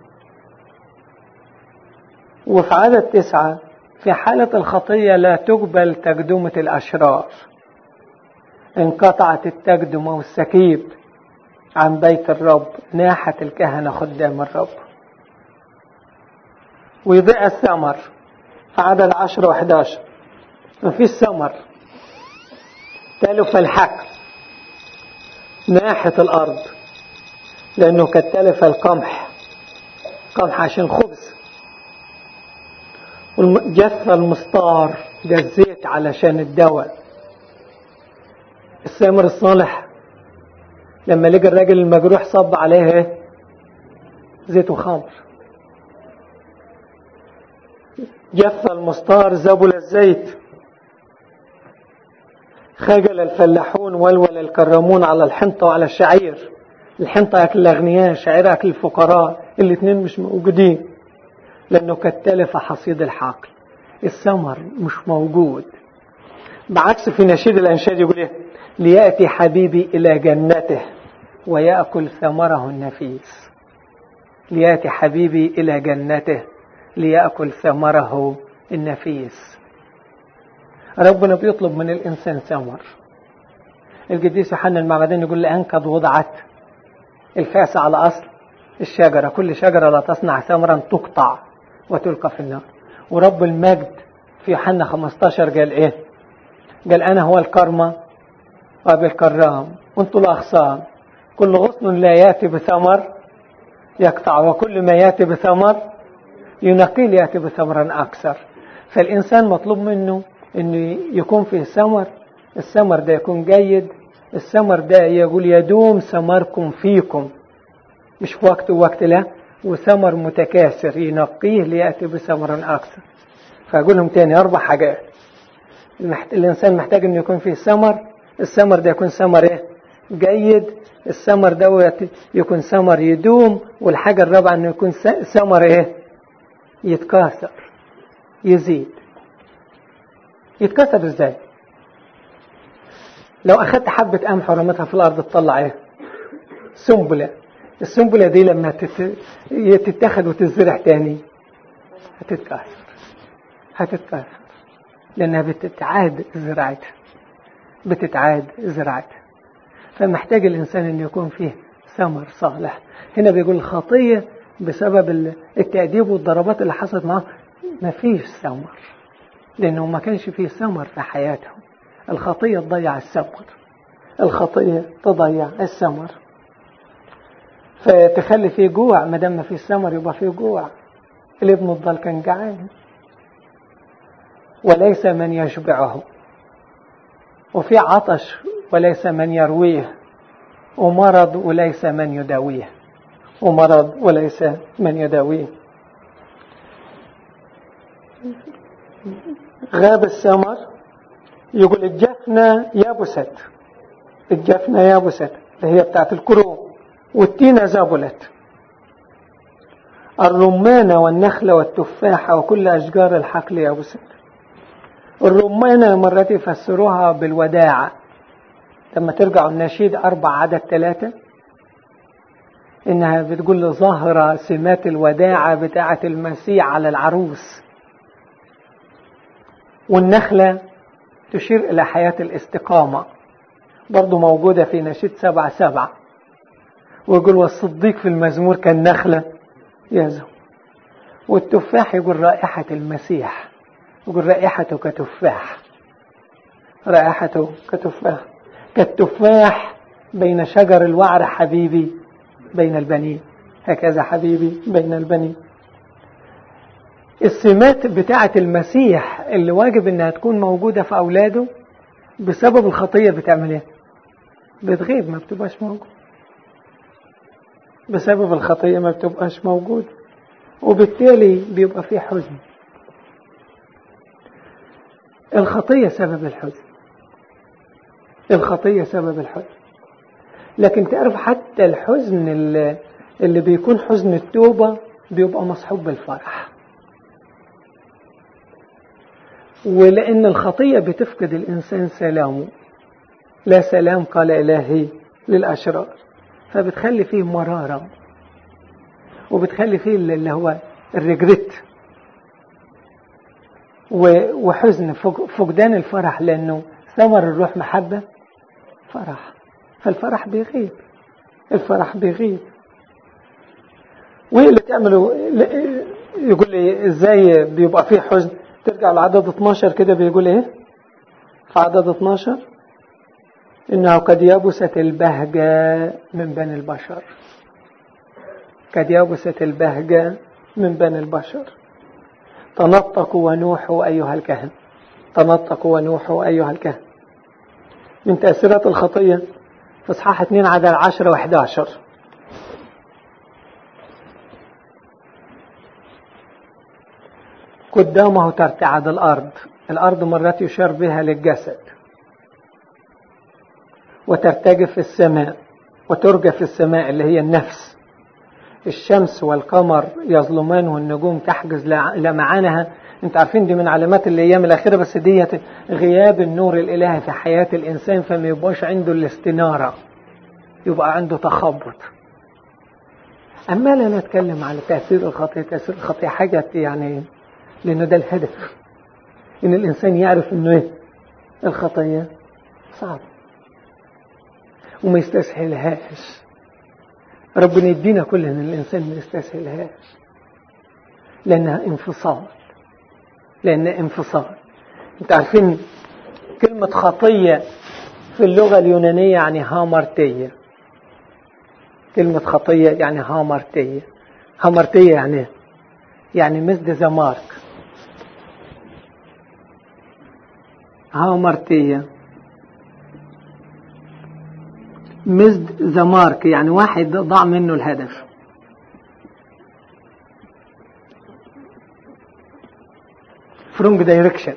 وفي عدد تسعة في حالة الخطية لا تقبل تقدمة الأشرار انقطعت التقدمة والسكيب عن بيت الرب ناحت الكهنة خدام الرب ويضيع الثمر في عدد عشر وحداشر مفيش ثمر تلف الحكم ناحة الأرض لأنه كانت تلف القمح قمح عشان خبز جف المسطار ده الزيت علشان الدواء السامر الصالح لما لقى الراجل المجروح صب عليه زيت وخمر جف المسطار زبل الزيت خجل الفلاحون ولول الكرمون على الحنطة وعلى الشعير الحنطة أكل الأغنياء الشعير أكل الفقراء الاثنين مش موجودين لأنه كالتلف حصيد الحقل الثمر مش موجود بعكس في نشيد الأنشاد يقول إيه ليأتي حبيبي إلى جنته ويأكل ثمره النفيس ليأتي حبيبي إلى جنته ليأكل ثمره النفيس ربنا بيطلب من الإنسان ثمر القديس يوحنا المعمدان يقول لأن قد وضعت الفاس على أصل الشجرة كل شجرة لا تصنع ثمرا تقطع وتلقى في النار ورب المجد في يوحنا 15 قال ايه قال انا هو الكرمة وبالكرام وانتم الاخصام كل غصن لا ياتي بثمر يقطع وكل ما ياتي بثمر ينقي ياتي بثمر اكثر فالانسان مطلوب منه انه يكون فيه ثمر الثمر ده يكون جيد الثمر ده يقول يدوم ثمركم فيكم مش في وقت ووقت لا وثمر متكاثر ينقيه ليأتي بثمر أكثر فأقول لهم تاني أربع حاجات الإنسان محتاج أنه يكون فيه ثمر الثمر ده يكون ثمر إيه؟ جيد الثمر دوت يكون ثمر يدوم والحاجة الرابعة أنه يكون ثمر إيه؟ يتكاثر يزيد يتكاثر إزاي؟ لو أخذت حبة قمح ورميتها في الأرض تطلع إيه؟ سنبلة السنبلة دي لما تتاخد وتزرع تاني هتتكاثر هتتكاثر لأنها بتتعاد زراعتها بتتعاد زراعتها فمحتاج الإنسان أن يكون فيه ثمر صالح هنا بيقول الخطية بسبب التأديب والضربات اللي حصلت معه ما فيش ثمر لأنه ما كانش فيه ثمر في حياتهم الخطية تضيع الثمر الخطية تضيع الثمر فتخلي فيه جوع ما دام ما فيش ثمر يبقى فيه جوع الابن الضال كان جعان وليس من يشبعه وفي عطش وليس من يرويه ومرض وليس من يداويه ومرض وليس من يداويه غاب الثمر يقول الجفنة يبست الجفنة يبست اللي هي بتاعت الكروم والتينة زبلت الرمانة والنخلة والتفاحة وكل أشجار الحقل يبست الرمانة مرات يفسروها بالوداعة لما ترجعوا النشيد أربع عدد ثلاثة إنها بتقول ظاهرة سمات الوداعة بتاعة المسيح على العروس والنخلة تشير إلى حياة الاستقامة برضو موجودة في نشيد سبعة سبعة ويقول والصديق في المزمور كالنخلة يزهو والتفاح يقول رائحة المسيح يقول رائحته كتفاح رائحته كتفاح كالتفاح بين شجر الوعر حبيبي بين البنين هكذا حبيبي بين البنين السمات بتاعة المسيح اللي واجب انها تكون موجودة في اولاده بسبب الخطية بتعمل ايه بتغيب ما بتبقاش موجود بسبب الخطية ما بتبقاش موجود وبالتالي بيبقى فيه حزن الخطية سبب الحزن الخطية سبب الحزن لكن تعرف حتى الحزن اللي, اللي بيكون حزن التوبة بيبقى مصحوب بالفرح ولأن الخطية بتفقد الإنسان سلامه لا سلام قال إلهي للأشرار فبتخلي فيه مرارة وبتخلي فيه اللي هو الرجريت وحزن فقدان الفرح لأنه ثمر الروح محبة فرح فالفرح بيغيب الفرح بيغيب وايه اللي تعمله يقول لي ازاي بيبقى فيه حزن ترجع لعدد 12 كده بيقول ايه في عدد 12 انه قد يبست البهجة من بني البشر قد يبست البهجة من بني البشر تنطقوا ونوحوا أيها الكهن تنطقوا ونوحوا أيها الكهن من تأثيرات الخطية في اصحاح 2 عدد 10 و11 قدامه ترتعد الأرض الأرض مرات يشار بها للجسد وترتجف في السماء وترجف في السماء اللي هي النفس الشمس والقمر يظلمان والنجوم تحجز لمعانها انت عارفين دي من علامات الايام الاخيره بس ديت غياب النور الالهي في حياه الانسان فما يبقاش عنده الاستناره يبقى عنده تخبط اما لا نتكلم على تاثير الخطيه تاثير الخطيه حاجه يعني لانه ده الهدف ان الانسان يعرف انه ايه الخطيه صعب وما يستسهلهاش ربنا يدينا كلنا ان الانسان ما يستسهلهاش لانها انفصال لأن انفصال انت عارفين كلمة خطية في اللغة اليونانية يعني هامرتية كلمة خطية يعني هامرتية هامرتية يعني يعني مثل ذا مارك هامرتية مزد ذا مارك يعني واحد ضاع منه الهدف فرونج دايركشن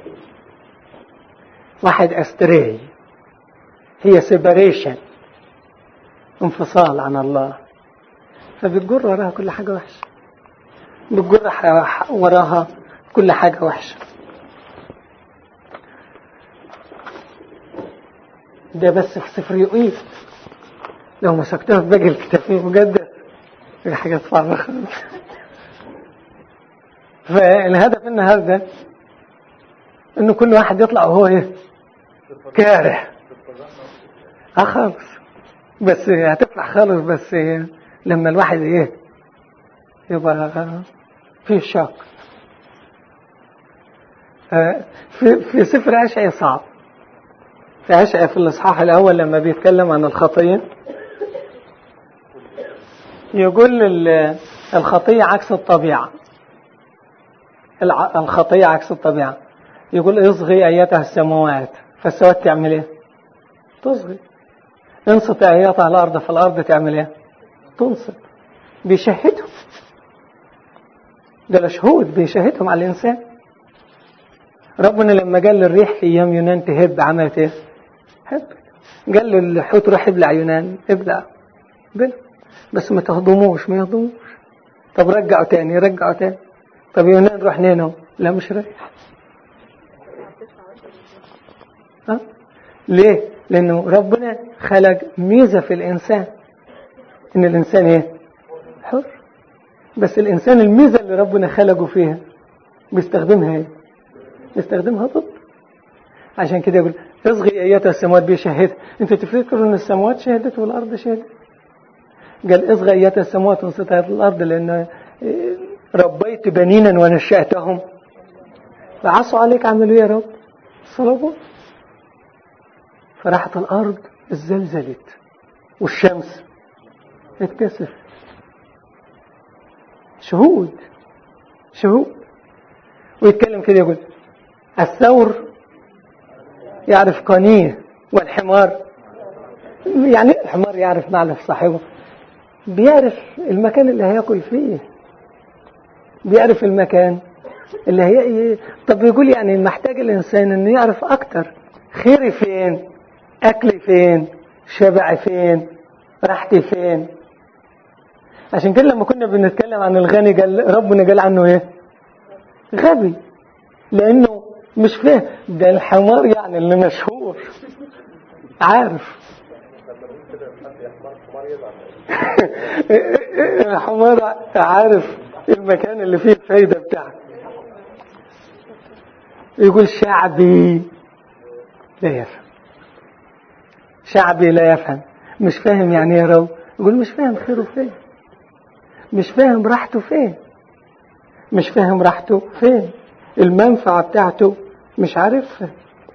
واحد استري هي سيبريشن انفصال عن الله فبتجر وراها كل حاجة وحشة بتجر وراها كل حاجة وحشة ده بس في سفر يقيل لو مسكتها في باقي الكتاب مجدد في حاجات صعبة خالص فالهدف النهارده انه كل واحد يطلع وهو ايه كاره اه خالص بس هتفرح خالص بس إيه؟ لما الواحد ايه يبقى فيه شاق آه في في سفر اشعياء صعب في اشعياء في الاصحاح الاول لما بيتكلم عن الخطيه يقول الخطيه عكس الطبيعه الخطيه عكس الطبيعه يقول اصغي ايتها السماوات فالسماوات تعمل ايه تصغي انصت ايتها الارض فالارض تعمل ايه تنصت بيشهدهم ده شهود بيشهدهم على الانسان ربنا لما قال للريح في ايام يونان تهب عملت ايه هب قال للحوت روح ابلع يونان ابلع بلع بس ما تهضموش ما يهضموش طب رجعوا تاني رجعوا تاني طب يونان روح نينو لا مش رايح ها؟ ليه لانه ربنا خلق ميزة في الانسان ان الانسان ايه حر بس الانسان الميزة اللي ربنا خلقه فيها بيستخدمها ايه بيستخدمها ضد عشان كده يقول اصغي ايتها السماوات بيشهد انت تفكروا ان السماوات شهدت والارض شهدت قال اصغي ايتها السماوات وانصتها الارض لان ربيت بنينا ونشأتهم فعصوا عليك عملوا يا رب صلبوا فراحت الأرض اتزلزلت والشمس اتكسف شهود شهود ويتكلم كده يقول الثور يعرف قنيه والحمار يعني الحمار يعرف معلف صاحبه بيعرف المكان اللي هياكل فيه بيعرف المكان اللي هي ايه طب يقول يعني محتاج الانسان انه يعرف اكتر خيري فين اكلي فين شبعي فين راحتي فين عشان كده لما كنا بنتكلم عن الغني قال ربنا قال عنه ايه غبي لانه مش فاهم ده الحمار يعني اللي مشهور عارف الحمار عارف المكان اللي فيه الفايدة بتاعته يقول شعبي لا يفهم شعبي لا يفهم مش فاهم يعني ايه رو يقول مش فاهم خيره فين مش فاهم راحته فين مش فاهم راحته فين المنفعة بتاعته مش عارفها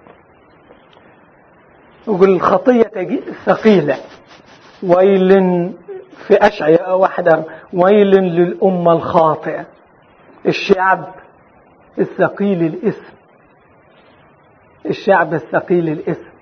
يقول الخطية ثقيلة ويل في أشعياء واحدة ويل للأمة الخاطئة الشعب الثقيل الإثم الشعب الثقيل الإثم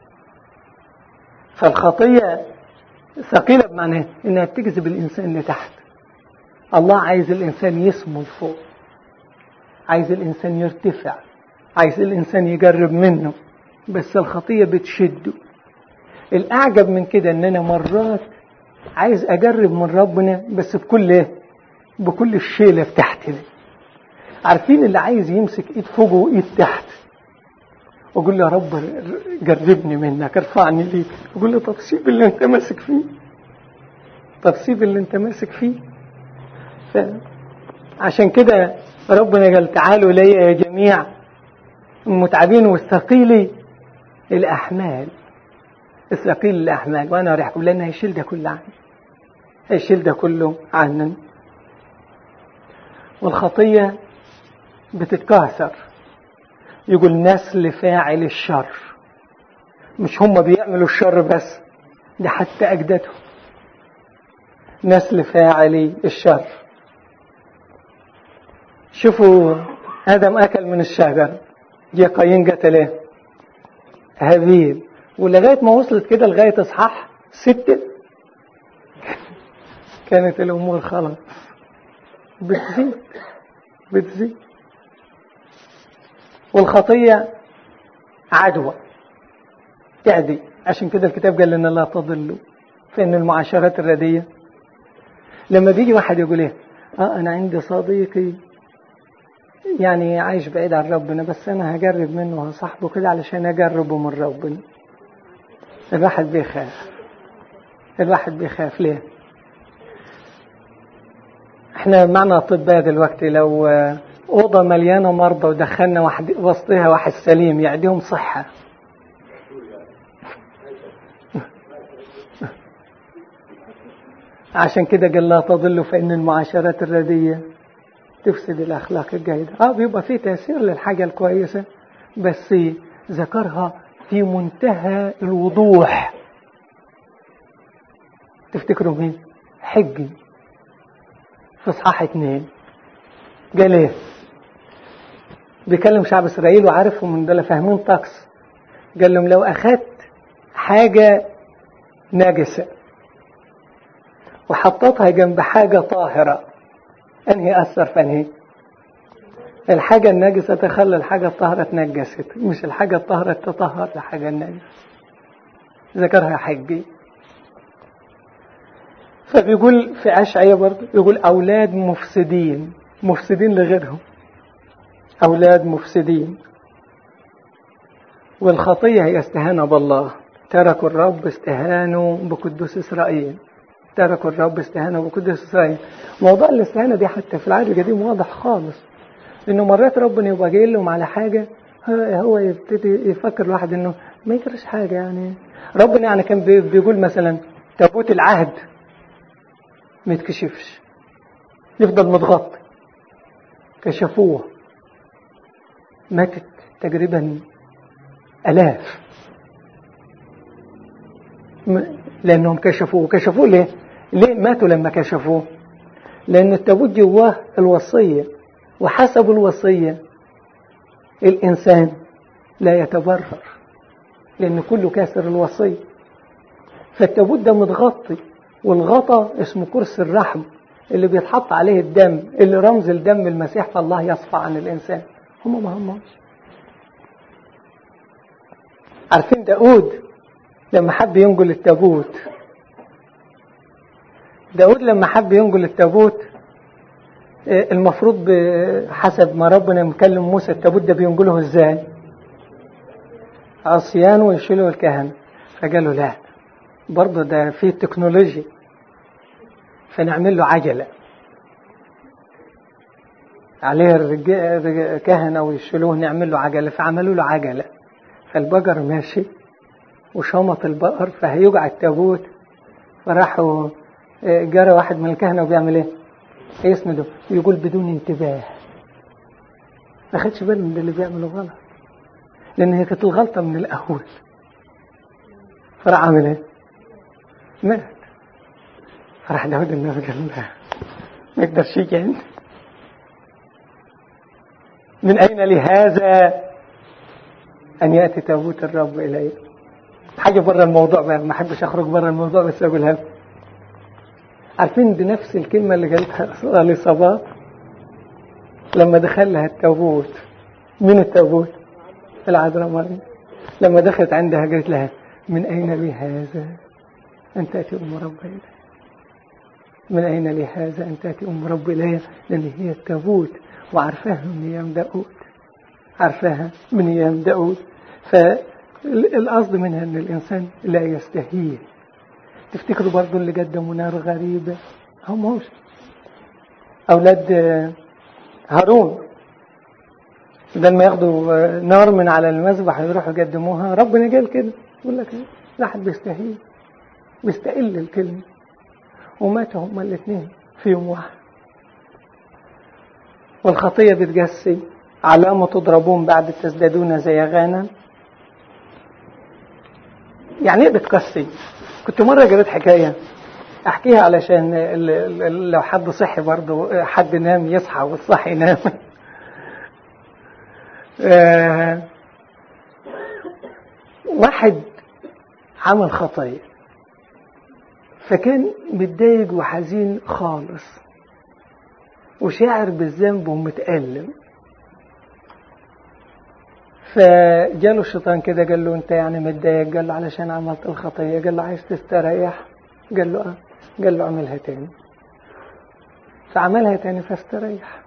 فالخطية ثقيلة بمعنى إنها بتجذب الإنسان لتحت الله عايز الإنسان يسمو لفوق عايز الإنسان يرتفع عايز الإنسان يجرب منه بس الخطية بتشده الأعجب من كده إن أنا مرات عايز أجرب من ربنا بس بكل إيه؟ بكل الشيلة بتاعتي دي عارفين اللي عايز يمسك إيد فوق وإيد تحت وأقول له يا رب جربني منك ارفعني ليك أقول له طب سيب اللي أنت ماسك فيه طب سيب اللي أنت ماسك فيه ف... عشان كده ربنا قال تعالوا لي يا جميع المتعبين والثقيلي الأحمال الثقيل الأحمال وأنا أريحكم لأن هيشيل ده كله عني هيشيل ده كله عننا والخطية بتتكاثر يقول نسل فاعل الشر مش هم بيعملوا الشر بس ده حتى أجدادهم نسل فاعل الشر شوفوا آدم أكل من الشجر جه قايين قتله هابيل ولغاية ما وصلت كده لغاية إصحاح ستة كانت الأمور خلاص بتزيد بتزيد والخطية عدوى تعدي عشان كده الكتاب قال لنا لا تضلوا فإن المعاشرات الردية لما بيجي واحد يقول ايه اه انا عندي صديقي يعني عايش بعيد عن ربنا بس انا هجرب منه وهصاحبه كده علشان اجربه من ربنا الواحد بيخاف الواحد بيخاف ليه احنا معنا اطباء دلوقتي لو اوضه مليانه مرضى ودخلنا واحد وسطها واحد سليم يعديهم صحه عشان كده قال لا تضلوا فإن المعاشرات الردية تفسد الأخلاق الجيدة اه بيبقى فيه تأثير للحاجة الكويسة بس ذكرها في منتهى الوضوح تفتكروا مين حجي في اصحاح اتنين قال ايه بيكلم شعب اسرائيل وعارفهم من دول فاهمين طقس قال لهم لو اخدت حاجة ناجسة وحطيتها جنب حاجة طاهرة انهي اثر في انهي الحاجة الناجسة تخلي الحاجة الطاهرة تنجست مش الحاجة الطاهرة تطهر لحاجة الناجسة ذكرها حجي فبيقول في أشعية برضه يقول أولاد مفسدين مفسدين لغيرهم أولاد مفسدين والخطية هي استهانة بالله تركوا الرب استهانوا بقدوس إسرائيل تركوا الرب استهانوا بقدوس إسرائيل موضوع الاستهانة دي حتى في العهد القديم واضح خالص إنه مرات ربنا يبقى جاي لهم على حاجة هو يبتدي يفكر الواحد إنه ما يجريش حاجة يعني ربنا يعني كان بيقول مثلا تابوت العهد ما يتكشفش يفضل متغطي كشفوه ماتت تقريبا آلاف لأنهم كشفوه كشفوه ليه؟ ليه ماتوا لما كشفوه؟ لأن التابوت جواه الوصية وحسب الوصية الإنسان لا يتبرر لأن كله كاسر الوصية فالتابوت ده متغطي والغطا اسمه كرسي الرحم اللي بيتحط عليه الدم اللي رمز الدم المسيح فالله يصفى عن الإنسان هم ما هماش عارفين داود لما حب ينقل التابوت داود لما حب ينقل التابوت المفروض حسب ما ربنا مكلم موسى التابوت ده بينقله ازاي عصيان ويشيلوا الكهنة فقالوا لا برضه ده في تكنولوجيا فنعمل له عجلة عليه الكهنة ويشيلوه نعمل له عجلة فعملوا له عجلة فالبقر ماشي وشمط البقر فهيوجع التابوت فراحوا جرى واحد من الكهنة وبيعمل ايه؟ يسنده ويقول بدون انتباه ما خدش باله من اللي بيعمله غلط لان هي كانت الغلطة من الاول فراح عامل ايه؟ مات فراح داود النبي قال لا ما يقدرش يجي من اين لهذا ان ياتي تابوت الرب الي حاجه بره الموضوع بقى ما احبش اخرج بره الموضوع بس اقولها عارفين دي نفس الكلمه اللي قالتها لصباط لما دخل لها التابوت من التابوت العذراء مريم لما دخلت عندها قالت لها من اين لي هذا ان تاتي ام رب الي من اين لي هذا ان تاتي ام رب الي لان هي التابوت وعارفاها من ايام داود عارفاها من ايام داود فالقصد منها ان الانسان لا يستهين تفتكروا برضو اللي قدموا نار غريبة هم هوش أولاد هارون بدل ما ياخدوا نار من على المذبح يروحوا يقدموها ربنا قال كده يقول لك لا حد بيستهين بيستقل الكلمة وماتوا هما الاثنين في يوم واحد والخطية بتجسي علامة تضربون بعد تزدادون زي غانا يعني ايه بتقسي كنت مرة قريت حكاية احكيها علشان لو حد صحي برضه حد نام يصحى والصحي ينام واحد عمل خطية فكان متضايق وحزين خالص وشاعر بالذنب ومتألم فجاله الشيطان كده قال له انت يعني متضايق قال له علشان عملت الخطيه قال له عايز تستريح قال له اه قال له اعملها تاني فعملها تاني فاستريح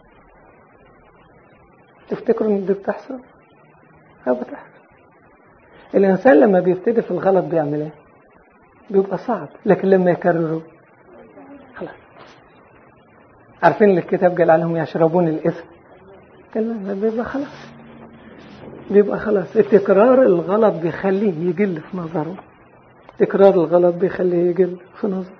تفتكروا ان دي بتحصل؟ اه بتحصل الانسان لما بيبتدي في الغلط بيعمل ايه؟ بيبقى صعب لكن لما يكرره خلاص عارفين اللي الكتاب قال عليهم يشربون الاثم قال بيبقى خلاص بيبقى خلاص تكرار الغلط بيخليه يقل في نظره تكرار الغلط بيخليه يقل في نظره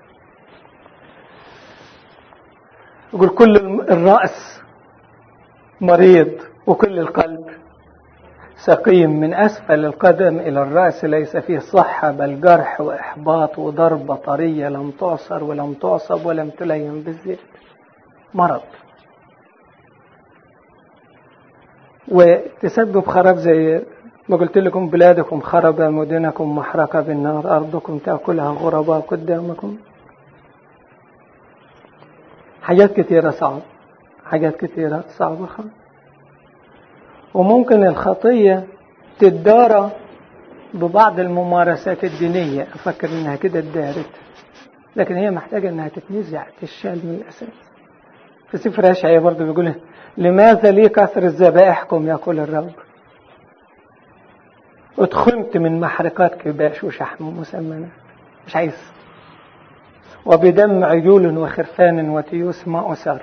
يقول كل الرأس مريض وكل القلب سقيم من أسفل القدم إلى الرأس ليس فيه صحة بل جرح وإحباط وضربة طرية لم تعصر ولم تعصب ولم تلين بالزيت مرض وتسبب خراب زي ما قلت لكم بلادكم خرب مدنكم محرقة بالنار أرضكم تأكلها غرباء قدامكم حاجات كثيرة صعبة حاجات كثيرة صعبة خالص وممكن الخطية تدارى ببعض الممارسات الدينية أفكر إنها كده اتدارت لكن هي محتاجة إنها تتنزع تشال من الأساس في سفر أشعياء برضه بيقول لماذا لي كثر ذبائحكم يقول الرب اتخمت من محرقات كباش وشحم مسمنة مش عايز وبدم عيول وخرفان وتيوس ما أسر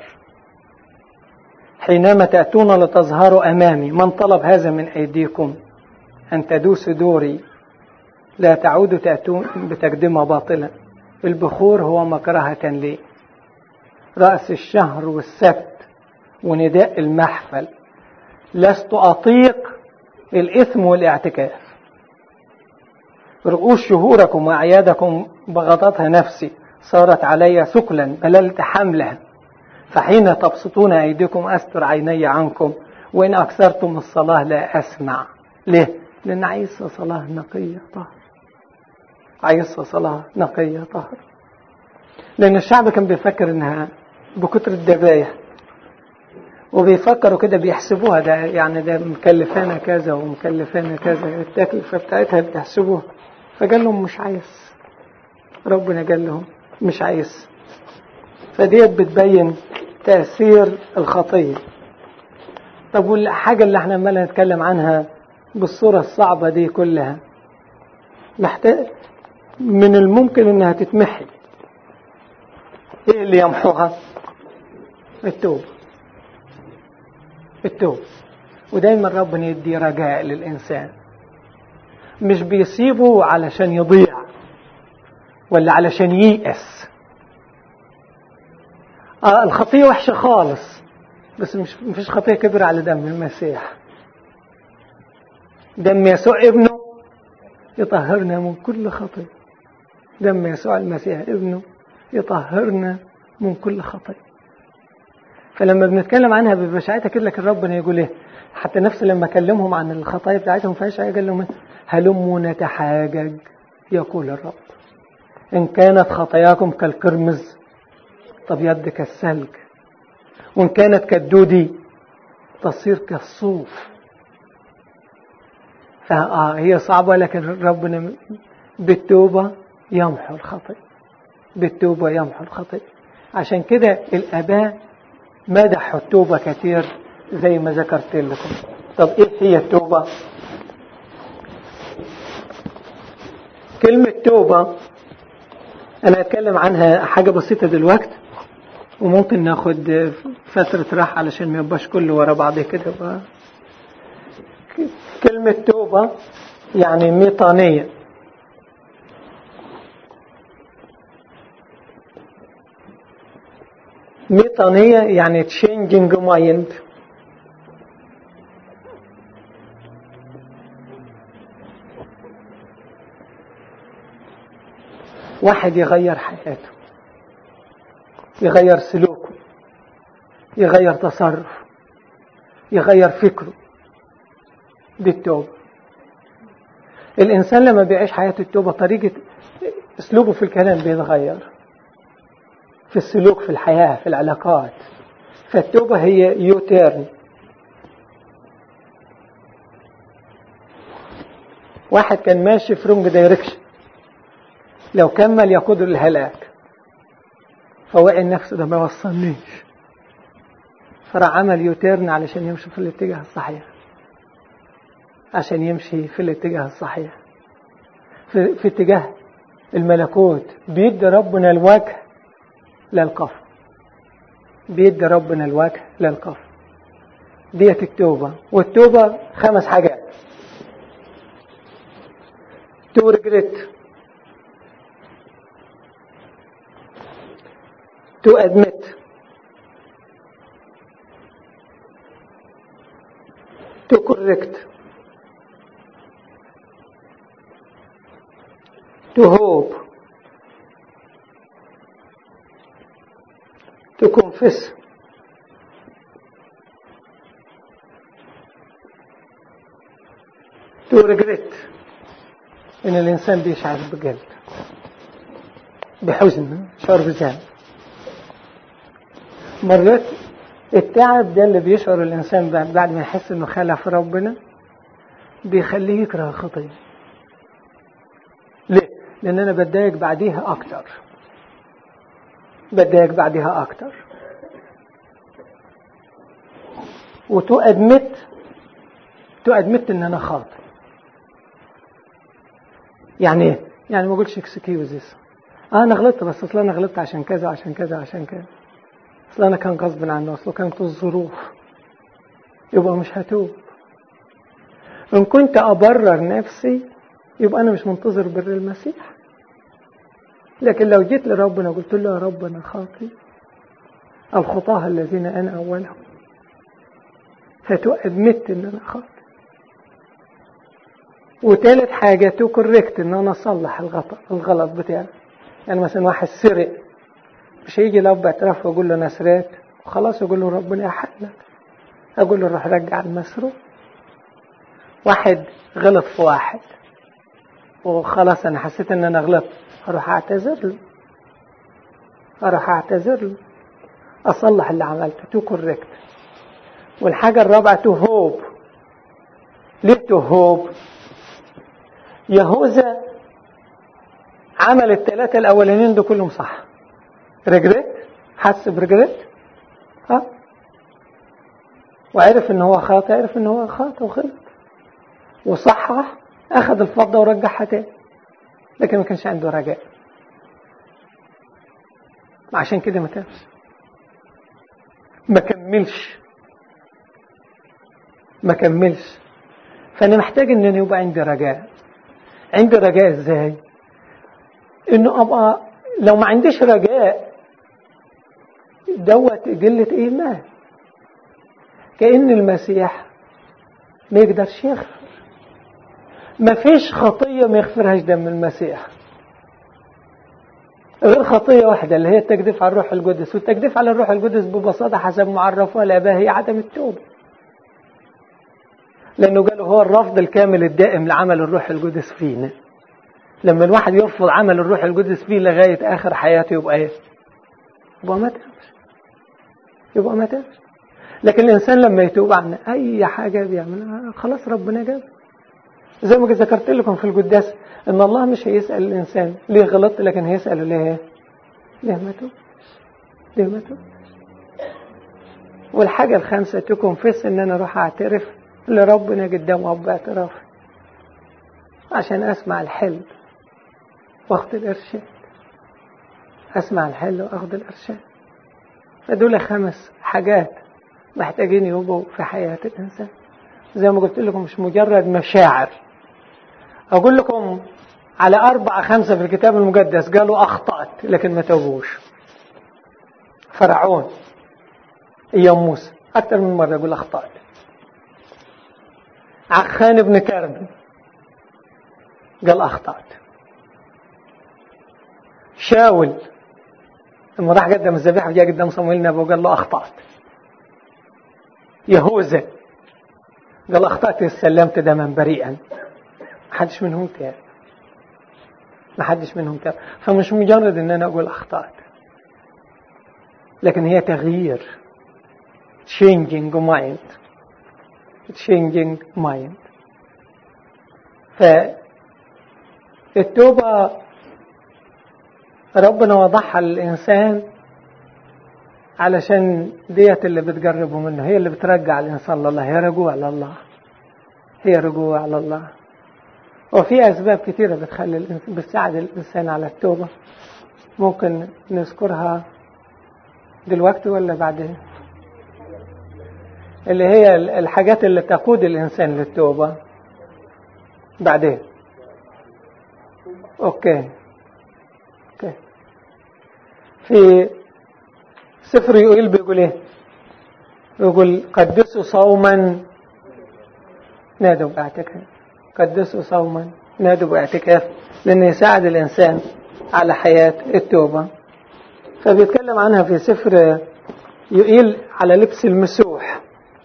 حينما تأتون لتظهروا أمامي من طلب هذا من أيديكم أن تدوسوا دوري لا تعودوا تأتون بتقدمة باطلة البخور هو مكرهة لي رأس الشهر والسبت ونداء المحفل لست أطيق الإثم والاعتكاف رؤوس شهوركم وأعيادكم بغضتها نفسي صارت علي ثقلا بللت حملها فحين تبسطون أيديكم أستر عيني عنكم وإن أكثرتم الصلاة لا أسمع ليه؟ لأن عايز صلاة نقية طهر عايز صلاة نقية طهر لأن الشعب كان بيفكر إنها بكتر الدباية وبيفكروا كده بيحسبوها ده يعني ده مكلفانا كذا ومكلفانا كذا التكلفة بتاعتها بتحسبوها فقال لهم مش عايز ربنا قال لهم مش عايز فديت بتبين تأثير الخطية طب والحاجة اللي احنا عمالنا نتكلم عنها بالصورة الصعبة دي كلها محتاج من الممكن انها تتمحي ايه اللي يمحوها التوبة التوبة ودايما ربنا يدي رجاء للإنسان مش بيسيبه علشان يضيع ولا علشان ييأس آه الخطية وحشة خالص بس مش مفيش خطية كبيرة على دم المسيح دم يسوع ابنه يطهرنا من كل خطية دم يسوع المسيح ابنه يطهرنا من كل خطية فلما بنتكلم عنها بيبقى ساعتها كده لكن ربنا يقول ايه حتى نفس لما كلمهم عن الخطايا بتاعتهم في اشعياء قال لهم هلموا نتحاجج يقول الرب ان كانت خطاياكم كالقرمز تبيض كالثلج وان كانت كالدودي تصير كالصوف فهي صعبة لكن ربنا بالتوبة يمحو الخطية بالتوبة يمحو الخطية عشان كده الآباء مدحوا التوبة كثير زي ما ذكرت لكم طب ايه هي التوبة كلمة توبة انا اتكلم عنها حاجة بسيطة دلوقتي وممكن ناخد فترة راحة علشان ما يبقاش كله ورا بعض كده بقى. كلمة توبة يعني ميطانية ميطانية يعني changing mind واحد يغير حياته يغير سلوكه يغير تصرف يغير فكره بالتوبة الإنسان لما بيعيش حياة التوبة طريقة أسلوبه في الكلام بيتغير في السلوك في الحياة في العلاقات فالتوبة هي يوتيرن واحد كان ماشي في رونج دايركشن لو كمل يقود للهلاك فوعي نفسه ده ما وصلنيش فراح عمل يوتيرن علشان يمشي في الاتجاه الصحيح عشان يمشي في الاتجاه الصحيح في, في اتجاه الملكوت بيدي ربنا الوجه للقفر بيدي ربنا الوجه للقفر ديت التوبة والتوبة خمس حاجات تو ريجريت to admit to correct to hope to confess to regret ان الانسان بيشعر بجلد بحزن شعور بذنب مرات التعب ده اللي بيشعر الانسان بعد ما يحس انه خلف ربنا بيخليه يكره الخطيه ليه لان انا بتضايق بعديها اكتر بتضايق بعديها اكتر وتو ادمت تو ادمت ان انا خاطئ يعني ايه يعني ما اقولش اكسكيوزز اه انا غلطت بس اصل انا غلطت عشان كذا عشان كذا عشان كذا اصل انا كان غصب عني اصل كانت الظروف يبقى مش هتوب ان كنت ابرر نفسي يبقى انا مش منتظر بر المسيح لكن لو جيت لربنا قلت له يا رب انا خاطي الخطاه الذين انا اولهم فتؤدمت ان انا خاطي وتالت حاجة تو كوريكت ان انا اصلح الغلط الغلط بتاعي يعني مثلا واحد سرق مش هيجي الاب اعتراف واقول له انا سرقت وخلاص اقول له ربنا يحلك اقول له روح رجع المسروق واحد غلط في واحد وخلاص انا حسيت ان انا غلطت اروح اعتذر له أروح أعتذر له أصلح اللي عملته تو كوريكت والحاجة الرابعة تو هوب ليه تو هوب يهوذا عمل الثلاثة الأولانيين دول كلهم صح رجريت حس برجريت ها وعرف ان هو خاطئ عرف ان هو خاطئ وغلط وصحح اخذ الفضة ورجعها تاني لكن ما كانش عنده رجاء عشان كده ما تابش ما كملش ما كملش فانا محتاج ان انا يبقى عندي رجاء عندي رجاء ازاي انه ابقى لو ما عنديش رجاء دوت قلة ايمان كأن المسيح ما يقدرش يغفر ما فيش خطية ما يغفرهاش دم المسيح غير خطية واحدة اللي هي التجديف على الروح القدس والتجديف على الروح القدس ببساطة حسب معرفها الآباء هي عدم التوبة لأنه قالوا هو الرفض الكامل الدائم لعمل الروح القدس فينا لما الواحد يرفض عمل الروح القدس فيه لغاية آخر حياته يبقى إيه؟ يبقى ما تابش يبقى ما تابش لكن الإنسان لما يتوب عن أي حاجة بيعملها خلاص ربنا جاب زي ما ذكرت لكم في القداس ان الله مش هيسأل الانسان ليه غلطت لكن هيسأله ليه ليه ما توبش ليه ما توبش والحاجة الخامسة تكونفس ان انا اروح اعترف لربنا قدام اب اعترافي عشان اسمع الحل واخد الارشاد اسمع الحل واخد الارشاد فدول خمس حاجات محتاجين يبقوا في حياة الانسان زي ما قلت لكم مش مجرد مشاعر أقول لكم على أربعة خمسة في الكتاب المقدس قالوا أخطأت لكن ما توبوش فرعون أيام موسى أكثر من مرة يقول أخطأت عخان بن كرب قال أخطأت شاول لما راح قدم الذبيحة جاء قدام صمويل النبي وقال له أخطأت يهوذا قال أخطأت استلمت دما بريئا ما حدش منهم تاب ما حدش منهم تاب فمش مجرد ان انا اقول اخطأت لكن هي تغيير changing mind changing mind فالتوبة ربنا وضعها للإنسان علشان ديت اللي بتقربه منه هي اللي بترجع الإنسان لله هي رجوع لله هي رجوع لله وفي أسباب كثيرة بتخلي الإنسان بتساعد الإنسان على التوبة ممكن نذكرها دلوقتي ولا بعدين اللي هي الحاجات اللي تقود الإنسان للتوبة بعدين أوكي أوكي في سفر يقول بيقول إيه يقول قدسوا صوما نادوا باعتكاف قدسوا صوما نادوا باعتكاف لأنه يساعد الإنسان على حياة التوبة فبيتكلم عنها في سفر يقيل على لبس المسوح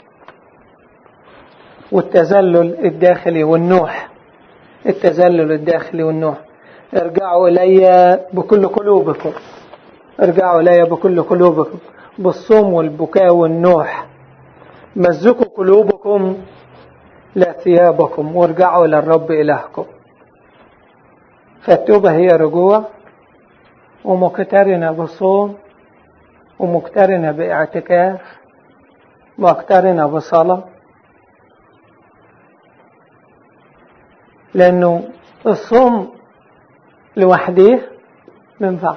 والتذلل الداخلي والنوح التذلل الداخلي والنوح ارجعوا إلي بكل قلوبكم ارجعوا إلي بكل قلوبكم بالصوم والبكاء والنوح مزقوا قلوبكم لا ثيابكم وارجعوا إلى الرب إلهكم فالتوبة هي رجوع ومقترنة بصوم ومقترنة باعتكاف مقترنة بصلاة لأنه الصوم لوحده منفع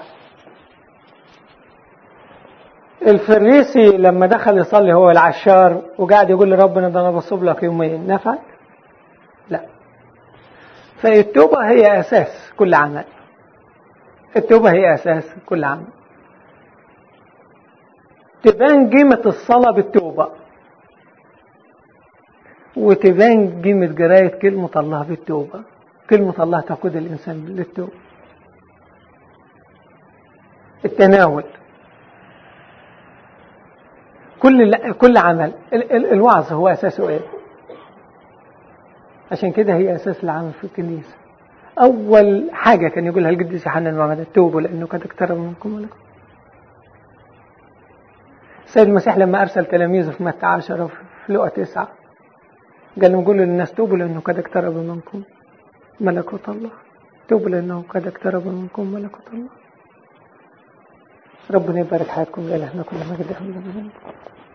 الفريسي لما دخل يصلي هو العشار وقاعد يقول لربنا ده انا بصوم لك يومين نفعت لا فالتوبة هي أساس كل عمل التوبة هي أساس كل عمل تبان قيمة الصلاة بالتوبة وتبان قيمة قراية كلمة الله بالتوبة كلمة الله تقود الإنسان للتوبة التناول كل كل عمل الوعظ هو أساسه إيه؟ عشان كده هي أساس العمل في الكنيسة أول حاجة كان يقولها القديس يوحنا المعمدان توبوا لأنه قد اقترب منكم ولكم السيد المسيح لما أرسل تلاميذه في متى عشرة في لقى تسعة قال لهم قولوا للناس توبوا لأنه قد اقترب منكم ملكوت الله توبوا لأنه قد اقترب منكم ملكوت الله ربنا يبارك حياتكم لإلهنا كل مجد